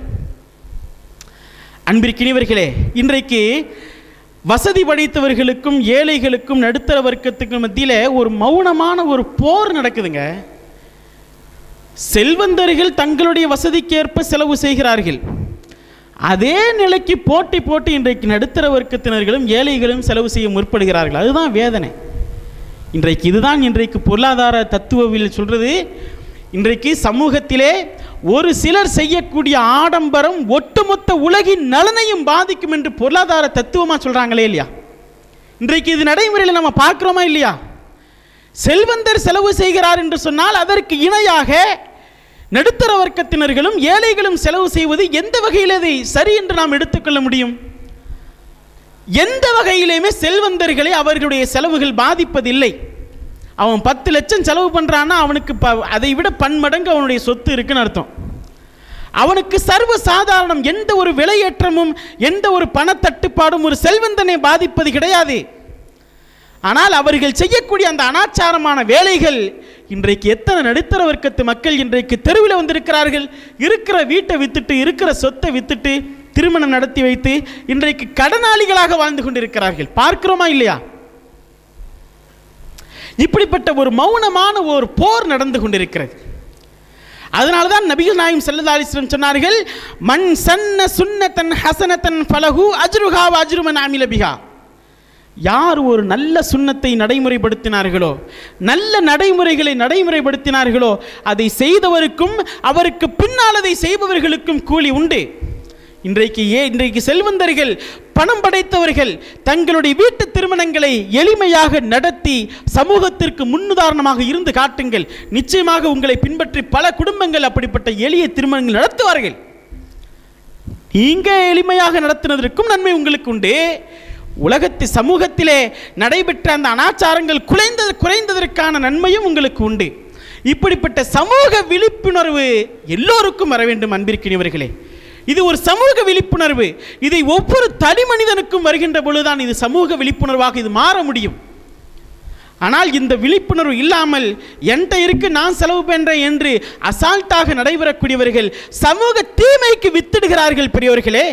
அன்பிற்கினிவர்களே இன்றைக்கு வசதி படைத்தவர்களுக்கும் ஏழைகளுக்கும் நடுத்தர வர்க்கத்துக்கும் மத்தியில் ஒரு மௌனமான ஒரு போர் நடக்குதுங்க செல்வந்தர்கள் தங்களுடைய வசதிக்கேற்ப செலவு செய்கிறார்கள் அதே நிலைக்கு போட்டி போட்டு இன்றைக்கு நடுத்தர வர்க்கத்தினர்களும் ஏழைகளும் செலவு செய்ய முற்படுகிறார்கள் அதுதான் வேதனை இன்றைக்கு இதுதான் இன்றைக்கு பொருளாதார தத்துவவில் சொல்றது இன்றைக்கு சமூகத்திலே ஒரு சிலர் செய்யக்கூடிய ஆடம்பரம் ஒட்டுமொத்த உலகின் நலனையும் பாதிக்கும் என்று பொருளாதார தத்துவமாக சொல்றாங்களே இல்லையா இன்றைக்கு இது நடைமுறையில் நம்ம பார்க்குறோமா இல்லையா செல்வந்தர் செலவு செய்கிறார் என்று சொன்னால் அதற்கு இணையாக நடுத்தர வர்க்கத்தினர்களும் ஏழைகளும் செலவு செய்வது எந்த வகையில் அதை சரி என்று நாம் எடுத்துக்கொள்ள முடியும் எந்த வகையிலுமே செல்வந்தர்களை அவர்களுடைய செலவுகள் பாதிப்பதில்லை அவன் பத்து லட்சம் செலவு பண்ணுறான்னா அவனுக்கு ப அதை விட பன்மடங்கு அவனுடைய சொத்து இருக்குன்னு அர்த்தம் அவனுக்கு சர்வ சாதாரணம் எந்த ஒரு விலையேற்றமும் எந்த ஒரு பணத்தட்டுப்பாடும் ஒரு செல்வந்தனை பாதிப்பது கிடையாது ஆனால் அவர்கள் செய்யக்கூடிய அந்த அனாச்சாரமான வேலைகள் இன்றைக்கு எத்தனை நடுத்தர வர்க்கத்து மக்கள் இன்றைக்கு தெருவில் வந்திருக்கிறார்கள் இருக்கிற வீட்டை வித்துட்டு இருக்கிற சொத்தை வித்துட்டு திருமணம் நடத்தி வைத்து இன்றைக்கு கடனாளிகளாக வாழ்ந்து கொண்டிருக்கிறார்கள் பார்க்கிறோமா இல்லையா இப்படிப்பட்ட ஒரு மௌனமான ஒரு போர் நடந்து கொண்டிருக்கிறது அதனால தான் நபிகள் நாயம் ஸல்லல்லாஹு அலைஹி வஸல்லம் சொன்னார்கள் மன் சன்ன சுன்னத்தன் ஹசனத்தன் ஃபலஹு அஜ்ருஹா வ அஜ்ரு மன் அமில பிஹா யார் ஒரு நல்ல சுண்ணத்தை நடைமுறைப்படுத்தினார்களோ நல்ல நடைமுறைகளை நடைமுறைப்படுத்தினார்களோ அதை செய்தவருக்கும் அவருக்கு பின்னால் அதை செய்பவர்களுக்கும் கூலி உண்டு இன்றைக்கு ஏ இன்றைக்கு செல்வந்தர்கள் பணம் படைத்தவர்கள் தங்களுடைய வீட்டு திருமணங்களை எளிமையாக நடத்தி சமூகத்திற்கு முன்னுதாரணமாக இருந்து காட்டுங்கள் நிச்சயமாக உங்களை பின்பற்றி பல குடும்பங்கள் அப்படிப்பட்ட எளிய திருமணங்கள் நடத்துவார்கள் நீங்க எளிமையாக நடத்தினதற்கும் நன்மை உங்களுக்கு உண்டு உலகத்து சமூகத்திலே நடைபெற்ற அந்த அனாச்சாரங்கள் குறைந்தது குறைந்ததற்கான நன்மையும் உங்களுக்கு உண்டு இப்படிப்பட்ட சமூக விழிப்புணர்வு எல்லோருக்கும் வர வேண்டும் அன்பிற்கினியவர்களே இது ஒரு சமூக விழிப்புணர்வு இதை ஒவ்வொரு தனி மனிதனுக்கும் வருகின்ற பொழுதுதான் இது சமூக விழிப்புணர்வாக இது மாற முடியும் ஆனால் இந்த விழிப்புணர்வு இல்லாமல் என்கிட்ட இருக்கு நான் செலவு பண்ணுறேன் என்று அசால்ட்டாக நடைபெறக்கூடியவர்கள் சமூக தீமைக்கு வித்திடுகிறார்கள் பெரியவர்களே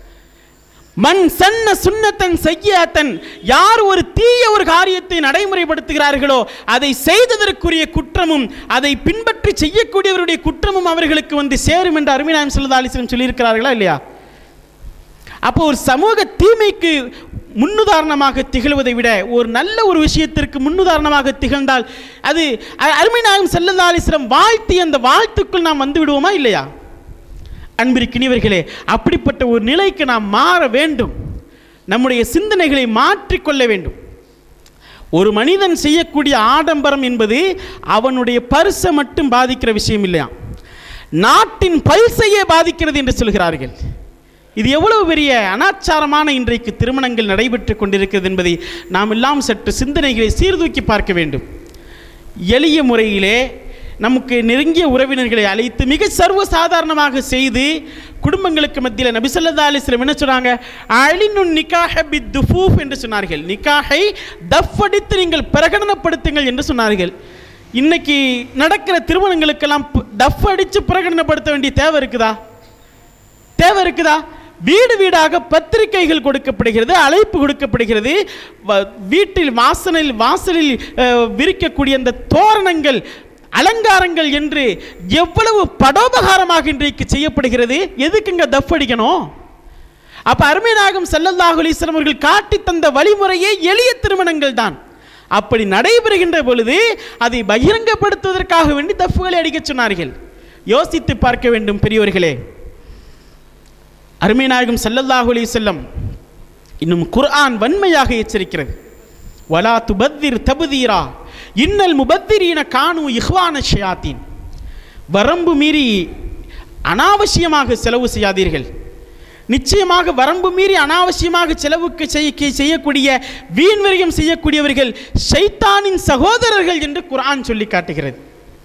மண் சன்ன சுன்னத்தன் செய்யாத்தன் யார் ஒரு தீய ஒரு காரியத்தை நடைமுறைப்படுத்துகிறார்களோ அதை செய்ததற்குரிய குற்றமும் அதை பின்பற்றி செய்யக்கூடியவருடைய குற்றமும் அவர்களுக்கு வந்து சேரும் என்று அருமைநாயம் சொல்லதா அலிஸ்லம் சொல்லியிருக்கிறார்களா இல்லையா அப்போ ஒரு சமூக தீமைக்கு முன்னுதாரணமாக திகழ்வதை விட ஒரு நல்ல ஒரு விஷயத்திற்கு முன்னுதாரணமாக திகழ்ந்தால் அது அ- அருமைநாயகம் செல்லதா அலிஸ்லம் வாழ்த்தி அந்த வாழ்த்துக்குள் நாம் வந்து விடுவோமா இல்லையா அன்பிற்கினியவர்களே அப்படிப்பட்ட ஒரு நிலைக்கு நாம் மாற வேண்டும் நம்முடைய சிந்தனைகளை மாற்றிக்கொள்ள வேண்டும் ஒரு மனிதன் செய்யக்கூடிய ஆடம்பரம் என்பது அவனுடைய பரிசை மட்டும் பாதிக்கிற விஷயம் இல்லையா நாட்டின் பல்சையே பாதிக்கிறது என்று சொல்கிறார்கள் இது எவ்வளவு பெரிய அனாச்சாரமான இன்றைக்கு திருமணங்கள் நடைபெற்று கொண்டிருக்கிறது என்பதை நாம் எல்லாம் சற்று சிந்தனைகளை சீர்தூக்கி பார்க்க வேண்டும் எளிய முறையிலே நமக்கு நெருங்கிய உறவினர்களை அழைத்து மிக சர்வசாதாரணமாக செய்து குடும்பங்களுக்கு மத்தியில் நபிசல்லா அலிஸ்லம் என்ன சொன்னாங்க அழினு நிக்காஹ பி துஃபூஃப் என்று சொன்னார்கள் நிக்காஹை தஃப் அடித்து நீங்கள் பிரகடனப்படுத்துங்கள் என்று சொன்னார்கள் இன்னைக்கு நடக்கிற திருமணங்களுக்கெல்லாம் ப- தஃப் அடித்து பிரகடனப்படுத்த வேண்டிய தேவை இருக்குதா தேவை இருக்குதா வீடு வீடாக பத்திரிகைகள் கொடுக்கப்படுகிறது அழைப்பு கொடுக்கப்படுகிறது வ- வீட்டில் வாசலில் வாசலில் அஹ், விரிக்கக்கூடிய அந்த தோரணங்கள் அலங்காரங்கள் என்று எவ்வளவு படோபகாரமாக இன்றைக்கு செய்யப்படுகிறது எதுக்குங்க தஃப் அடிக்கணும் அப்ப அருமைநாயகம் ஸல்லல்லாஹு அலைஹி வஸல்லம் அவர்கள் காட்டி தந்த வழிமுறையே எளிய திருமணங்கள் தான் அப்படி நடைபெறுகின்ற பொழுது அதை பகிரங்கப்படுத்துவதற்காக வேண்டி தஃப்களை அடிக்கச் சொன்னார்கள் யோசித்து பார்க்க வேண்டும் பெரியவர்களே அருமைநாயகம் ஸல்லல்லாஹு அலைஹி வஸல்லம் இன்னும் குர்ஆன் வன்மையாக எச்சரிக்கிறது வலா துபத்திர் தபுதீரா இன்னல் முபத்திரீன கானு இஹ்வான ஷயாத்தீன் வரம்பு மீறி அனாவசியமாக செலவு செய்யாதீர்கள் நிச்சயமாக வரம்பு மீறி அனாவசியமாக செலவுக்கு செய்ய செய்யக்கூடிய வீண் விரயம் செய்யக்கூடியவர்கள் ஷைத்தானின் சகோதரர்கள் என்று குர்ஆன் சொல்லி காட்டுகிறது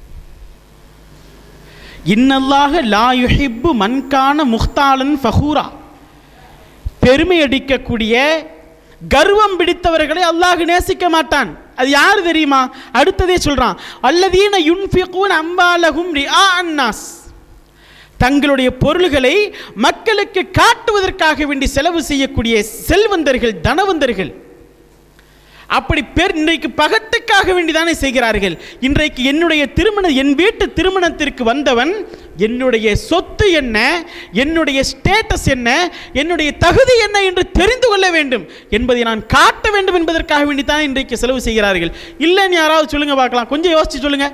இன்னல்லாக லா யுஹிப்பு மன்கான முஹ்தாலன் ஃபஹூரா பெருமை அடிக்கக்கூடிய கர்வம் பிடித்தவர்களை அல்லாஹ் நேசிக்க மாட்டான் அது யார் தெரியுமா அடுத்ததே சொல்றான் அல்லதீன யுன்ஃபிகூன் அம்பாலஹும் ரிஆ அன்னாஸ் தங்களுடைய பொருள்களை மக்களுக்கு காட்டுவதற்காக வேண்டி செலவு செய்யக்கூடிய செல்வந்தர்கள் தனவந்தர்கள் அப்படி பேர் இன்றைக்கு பகட்டுக்காக வேண்டிதானே செய்கிறார்கள் இன்றைக்கு என்னுடைய திருமண என் வீட்டு திருமணத்திற்கு வந்தவன் என்னுடைய சொத்து என்ன என்னுடைய ஸ்டேட்டஸ் என்ன என்னுடைய தகுதி என்ன என்று தெரிந்து கொள்ள வேண்டும் என்பதை நான் காட்ட வேண்டும் என்பதற்காக வேண்டித்தான் இன்றைக்கு செலவு செய்கிறார்கள் இல்லைன்னு யாராவது சொல்லுங்க பார்க்கலாம் கொஞ்சம் யோசிச்சு சொல்லுங்க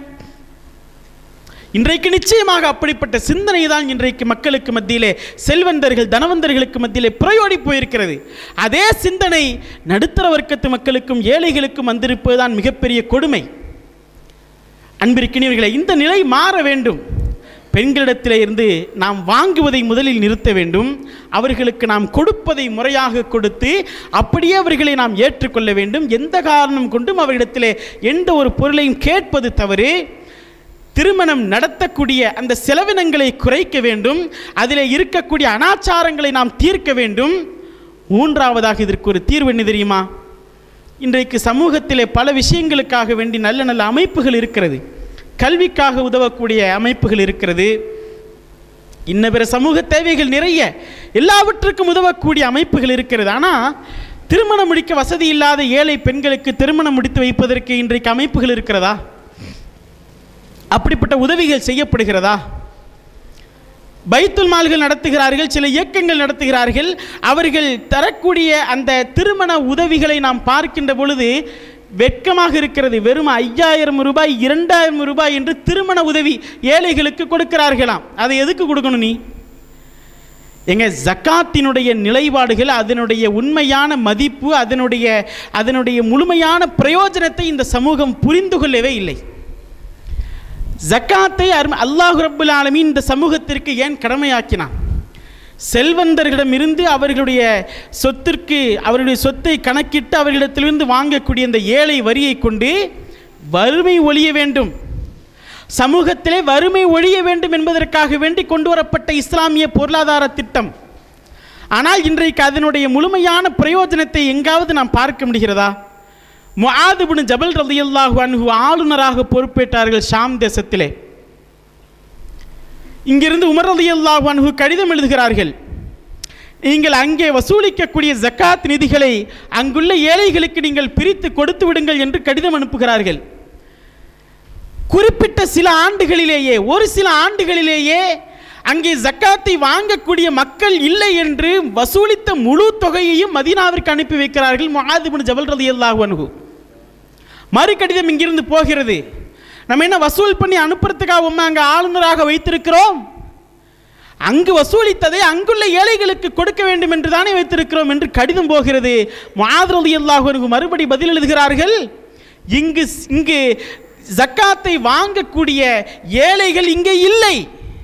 இன்றைக்கு நிச்சயமாக அப்படிப்பட்ட சிந்தனை தான் இன்றைக்கு மக்களுக்கு மத்தியிலே செல்வந்தர்கள் தனவந்தர்களுக்கு மத்தியிலே புறையோடி போயிருக்கிறது அதே சிந்தனை நடுத்தர வர்க்கத்து மக்களுக்கும் ஏழைகளுக்கும் வந்திருப்பதுதான் மிகப்பெரிய கொடுமை அன்பிற்கினியவர்களை இந்த நிலை மாற வேண்டும் பெண்களிடத்திலே இருந்து நாம் வாங்குவதை முதலில் நிறுத்த வேண்டும் அவர்களுக்கு நாம் கொடுப்பதை முறையாக கொடுத்து அப்படியே அவர்களை நாம் ஏற்றுக்கொள்ள வேண்டும் எந்த காரணம் கொண்டும் அவரிடத்திலே எந்த ஒரு பொருளையும் கேட்பது தவறு திருமணம் நடத்தக்கூடிய அந்த செலவினங்களை குறைக்க வேண்டும் அதில் இருக்கக்கூடிய அனாச்சாரங்களை நாம் தீர்க்க வேண்டும் மூன்றாவதாக இதற்கு ஒரு தீர்வு என்ன தெரியுமா இன்றைக்கு சமூகத்திலே பல விஷயங்களுக்காக வேண்டி நல்ல நல்ல அமைப்புகள் இருக்கிறது கல்விக்காக உதவக்கூடிய அமைப்புகள் இருக்கிறது இன்ன பிற சமூக தேவைகள் நிறைய எல்லாவற்றுக்கும் உதவக்கூடிய அமைப்புகள் இருக்கிறது ஆனால் திருமணம் முடிக்க வசதி இல்லாத ஏழை பெண்களுக்கு திருமணம் முடித்து வைப்பதற்கு இன்றைக்கு அமைப்புகள் இருக்கிறதா அப்படிப்பட்ட உதவிகள் செய்யப்படுகிறதா பைத்துல் மால்கள் நடத்துகிறார்கள் சில இயக்கங்கள் நடத்துகிறார்கள் அவர்கள் தரக்கூடிய அந்த திருமண உதவிகளை நாம் பார்க்கின்ற பொழுது வெட்கமாக இருக்கிறது வெறும் ஐயாயிரம் ரூபாய் இரண்டாயிரம் ரூபாய் என்று திருமண உதவி ஏழைகளுக்கு கொடுக்கிறார்களாம் அதை எதுக்கு கொடுக்கணும் நீ எங்க ஜக்காத்தினுடைய நிலைப்பாடுகள் அதனுடைய உண்மையான மதிப்பு அதனுடைய அதனுடைய முழுமையான பிரயோஜனத்தை இந்த சமூகம் புரிந்து கொள்ளவே இல்லை ஜக்காத்தை அருமை அல்லாஹ் ரப்புல் ஆலமீன் இந்த சமூகத்திற்கு ஏன் கடமையாக்கினான் செல்வந்தர்களிடமிருந்து அவர்களுடைய சொத்திற்கு அவர்களுடைய சொத்தை கணக்கிட்டு அவர்களிடத்திலிருந்து வாங்கக்கூடிய இந்த ஏழை வரியை கொண்டு வறுமை ஒழிய வேண்டும் சமூகத்திலே வறுமை ஒழிய வேண்டும் என்பதற்காக வேண்டி கொண்டு வரப்பட்ட இஸ்லாமிய பொருளாதார திட்டம் ஆனால் இன்றைக்கு அதனுடைய முழுமையான பிரயோஜனத்தை எங்காவது நாம் பார்க்க முடிகிறதா முஆதுபின் ஜபல் ரலியல்லாஹு அன்ஹு ஆளுநராக பொறுப்பேற்றார்கள் ஷாம் தேசத்திலே இங்கிருந்து உமர் ரலியல்லாஹு அன்ஹு கடிதம் எழுதுகிறார்கள் நீங்கள் அங்கே வசூலிக்கக்கூடிய ஜக்காத் நிதிகளை அங்குள்ள ஏழைகளுக்கு நீங்கள் பிரித்து கொடுத்து விடுங்கள் என்று கடிதம் அனுப்புகிறார்கள் குறிப்பிட்ட சில ஆண்டுகளிலேயே ஒரு சில ஆண்டுகளிலேயே அங்கே ஜக்காத்தை வாங்கக்கூடிய மக்கள் இல்லை என்று வசூலித்த முழு தொகையையும் மதீனாவிற்கு அனுப்பி வைக்கிறார்கள் முஆதுபின் ஜபல் ரலியல்லாஹு அன்ஹு மறு கடிதம் இங்கிருந்து போகிறது நம்ம என்ன வசூல் பண்ணி அனுப்புறதுக்காக உண்மை அங்கே ஆளுநராக வைத்திருக்கிறோம் அங்கு வசூலித்ததை அங்குள்ள ஏழைகளுக்கு கொடுக்க வேண்டும் என்று தானே வைத்திருக்கிறோம் என்று கடிதம் போகிறது மாதிரி அல்லாஹருக்கு மறுபடி பதில் எழுதுகிறார்கள் இங்கு இங்கு ஜக்காத்தை வாங்கக்கூடிய ஏழைகள் இங்கே இல்லை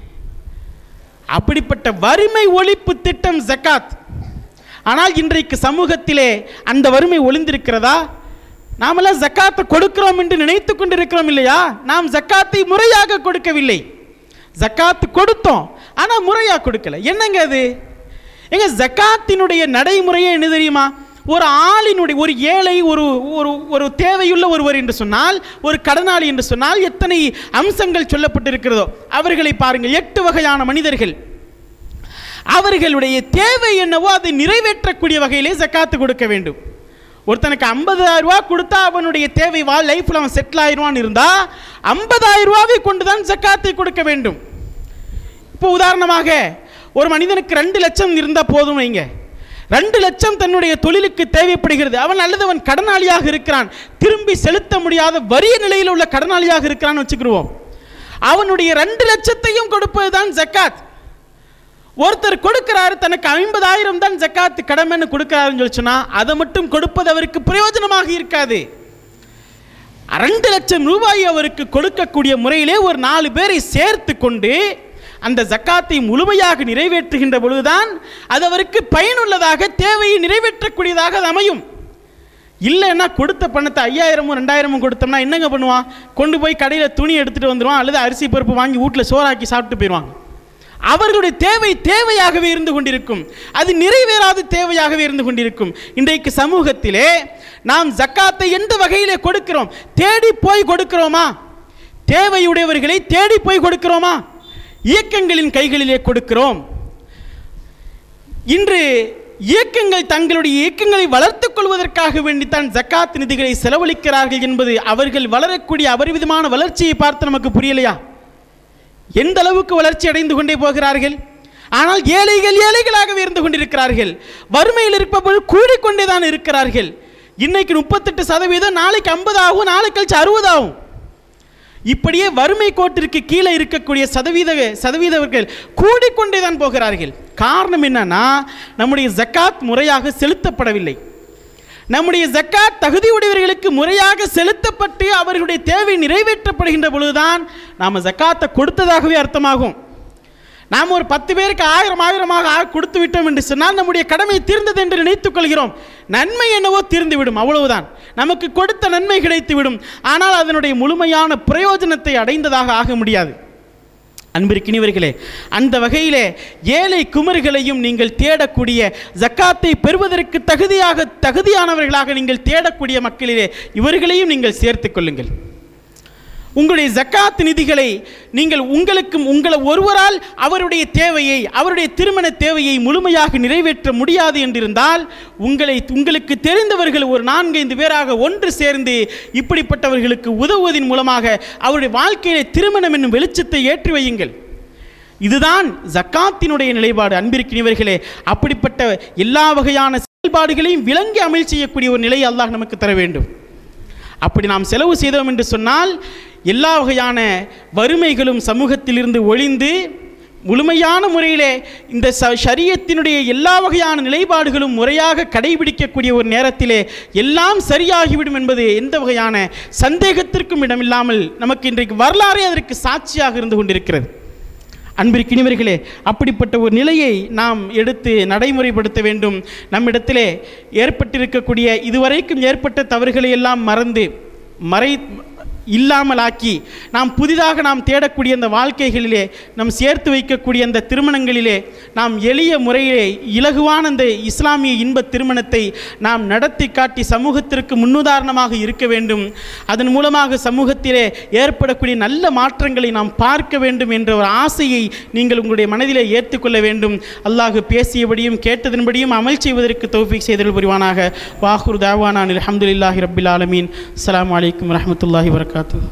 அப்படிப்பட்ட வறுமை ஒழிப்பு திட்டம் ஜக்காத் ஆனால் இன்றைக்கு சமூகத்திலே அந்த வறுமை ஒளிந்திருக்கிறதா நாமெல்லாம் ஜக்காத்தை கொடுக்கிறோம் என்று நினைத்து கொண்டிருக்கிறோம் இல்லையா நாம் ஜக்காத்தை முறையாக கொடுக்கவில்லை ஜக்காத்து கொடுத்தோம் ஆனால் முறையாக கொடுக்கல என்னங்க அது எங்க ஜக்காத்தினுடைய நடைமுறையே என்ன தெரியுமா ஒரு ஆளினுடைய ஒரு ஏழை ஒரு ஒரு ஒரு தேவையுள்ள ஒருவர் என்று சொன்னால் ஒரு கடனாளி என்று சொன்னால் எத்தனை அம்சங்கள் சொல்லப்பட்டிருக்கிறதோ அவர்களை பாருங்கள் எட்டு வகையான மனிதர்கள் அவர்களுடைய தேவை என்னவோ அதை நிறைவேற்றக்கூடிய வகையிலே ஜக்காத்து கொடுக்க வேண்டும் ஒருத்தனுக்கு ஐம்பதாயிரம் ரூபா கொடுத்தா அவனுடைய தேவை வா லைஃப்பில் அவன் செட்டில் ஆயிடுவான்னு இருந்தால் ஐம்பதாயிரம் ரூபாவை கொண்டு தான் ஜக்காத்தை கொடுக்க வேண்டும் இப்போ உதாரணமாக ஒரு மனிதனுக்கு ரெண்டு லட்சம் இருந்தால் போதும் வைங்க ரெண்டு லட்சம் தன்னுடைய தொழிலுக்கு தேவைப்படுகிறது அவன் அல்லது அவன் கடனாளியாக இருக்கிறான் திரும்பி செலுத்த முடியாத வறிய நிலையில் உள்ள கடனாளியாக இருக்கிறான்னு வச்சுக்கிடுவோம் அவனுடைய ரெண்டு லட்சத்தையும் கொடுப்பது தான் ஜக்காத் ஒருத்தர் கொடுக்கிறாரு தனக்கு ஐம்பதாயிரம் தான் ஜக்காத்து கடமைன்னு கொடுக்கிறாருன்னு சொல்லி சொன்னா அதை மட்டும் கொடுப்பது அவருக்கு பிரயோஜனமாக இருக்காது ரெண்டு லட்சம் ரூபாய் அவருக்கு கொடுக்கக்கூடிய முறையிலே ஒரு நாலு பேரை சேர்த்து கொண்டு அந்த ஜக்காத்தை முழுமையாக நிறைவேற்றுகின்ற பொழுதுதான் அது அவருக்கு பயனுள்ளதாக தேவையை நிறைவேற்றக்கூடியதாக அது அமையும் இல்லைன்னா கொடுத்த பணத்தை ஐயாயிரமும் ரெண்டாயிரமும் கொடுத்தோம்னா என்னங்க பண்ணுவான் கொண்டு போய் கடையில் துணி எடுத்துகிட்டு வந்துடுவான் அல்லது அரிசி பருப்பு வாங்கி வீட்டில் சோறாக்கி சாப்பிட்டு போயிடுவாங்க அவர்களுடைய தேவை தேவையாகவே இருந்து கொண்டிருக்கும் அது நிறைவேறாத தேவையாகவே இருந்து கொண்டிருக்கும் இன்றைக்கு சமூகத்திலே நாம் ஜக்காத்தை எந்த வகையிலே கொடுக்கிறோம் தேடி போய் கொடுக்கிறோமா தேவையுடையவர்களை தேடி போய் கொடுக்கிறோமா இயக்கங்களின் கைகளிலே கொடுக்கிறோம் இன்று இயக்கங்கள் தங்களுடைய இயக்கங்களை வளர்த்துக் கொள்வதற்காக வேண்டித்தான் ஜக்காத் நிதிகளை செலவழிக்கிறார்கள் என்பது அவர்கள் வளரக்கூடிய அபரிவிதமான வளர்ச்சியை பார்த்து நமக்கு புரியலையா எந்த அளவுக்கு வளர்ச்சி அடைந்து கொண்டே போகிறார்கள் ஆனால் ஏழைகள் ஏழைகளாகவே இருந்து கொண்டிருக்கிறார்கள் வறுமையில் இருப்பவர்கள் கூடிக்கொண்டே தான் இருக்கிறார்கள் இன்னைக்கு முப்பத்தெட்டு சதவீதம் நாளைக்கு ஐம்பது ஆகும் நாளைக்கு கழிச்சு அறுபது ஆகும் இப்படியே வறுமை கோட்டிற்கு கீழே இருக்கக்கூடிய சதவீத சதவீதவர்கள் கூடிக்கொண்டே தான் போகிறார்கள் காரணம் என்னன்னா நம்முடைய ஜக்காத் முறையாக செலுத்தப்படவில்லை நம்முடைய ஜக்காத் தகுதியுடையவர்களுக்கு முறையாக செலுத்தப்பட்டு அவர்களுடைய தேவை நிறைவேற்றப்படுகின்ற பொழுதுதான் நாம் ஜக்காத்தை கொடுத்ததாகவே அர்த்தமாகும் நாம் ஒரு பத்து பேருக்கு ஆயிரம் ஆயிரமாக ஆ- கொடுத்து விட்டோம் என்று சொன்னால் நம்முடைய கடமை தீர்ந்தது என்று நினைத்துக் கொள்கிறோம் நன்மை என்னவோ தீர்ந்து விடும் அவ்வளவுதான் நமக்கு கொடுத்த நன்மை கிடைத்து விடும் ஆனால் அதனுடைய முழுமையான பிரயோஜனத்தை அடைந்ததாக ஆக முடியாது அன்பிற்கினிவர்களே அந்த வகையிலே ஏழை குமர்களையும் நீங்கள் தேடக்கூடிய ஜக்காத்தை பெறுவதற்கு தகுதியாக தகுதியானவர்களாக நீங்கள் தேடக்கூடிய மக்களிலே இவர்களையும் நீங்கள் சேர்த்துக் கொள்ளுங்கள் உங்களுடைய ஜக்காத் நிதிகளை நீங்கள் உங்களுக்கு உங்களை ஒருவரால் அவருடைய தேவையை அவருடைய திருமண தேவையை முழுமையாக நிறைவேற்ற முடியாது என்றிருந்தால் உங்களை உங்களுக்கு தெரிந்தவர்கள் ஒரு நான்கைந்து பேராக ஒன்று சேர்ந்து இப்படிப்பட்டவர்களுக்கு உதவுவதன் மூலமாக அவருடைய வாழ்க்கையிலே திருமணம் என்னும் வெளிச்சத்தை ஏற்றி வையுங்கள் இதுதான் ஜக்காத்தினுடைய நிலைப்பாடு அன்பிற்கினிவர்களே அப்படிப்பட்ட எல்லா வகையான செயல்பாடுகளையும் விளங்கி அமல் செய்யக்கூடிய ஒரு நிலையை அல்லாஹ் நமக்கு தர வேண்டும் அப்படி நாம் செலவு செய்தோம் என்று சொன்னால் எல்லா வகையான வறுமைகளும் சமூகத்திலிருந்து ஒழிந்து முழுமையான முறையிலே இந்த ச ஷரியத்தினுடைய எல்லா வகையான நிலைப்பாடுகளும் முறையாக கடைபிடிக்கக்கூடிய ஒரு நேரத்திலே எல்லாம் சரியாகிவிடும் என்பது எந்த வகையான சந்தேகத்திற்கும் இடமில்லாமல் நமக்கு இன்றைக்கு வரலாறே அதற்கு சாட்சியாக இருந்து கொண்டிருக்கிறது அன்பிற்கினிவர்களே அப்படிப்பட்ட ஒரு நிலையை நாம் எடுத்து நடைமுறைப்படுத்த வேண்டும் நம்மிடத்திலே ஏற்பட்டிருக்கக்கூடிய இதுவரைக்கும் ஏற்பட்ட தவறுகளை எல்லாம் மறந்து மறை இல்லாமலாக்கி நாம் புதிதாக நாம் தேடக்கூடிய அந்த வாழ்க்கைகளிலே நாம் சேர்த்து வைக்கக்கூடிய அந்த திருமணங்களிலே நாம் எளிய முறையிலே இலகுவான அந்த இஸ்லாமிய இன்ப திருமணத்தை நாம் நடத்தி காட்டி சமூகத்திற்கு முன்னுதாரணமாக இருக்க வேண்டும் அதன் மூலமாக சமூகத்திலே ஏற்படக்கூடிய நல்ல மாற்றங்களை நாம் பார்க்க வேண்டும் என்ற ஒரு ஆசையை நீங்கள் உங்களுடைய மனதிலே ஏற்றுக்கொள்ள வேண்டும் அல்லாஹ் பேசியபடியும் கேட்டதன்படியும் அமல் செய்வதற்கு தௌஃபீக் செய்தல் புரிவானாக வாஹுர் தாவானான் அல்ஹம்துலில்லாஹி ரப்பில் ஆலமீன் அஸ்ஸலாமு அலைக்கும் வரஹ்மத்துல்லாஹி வரகாத்து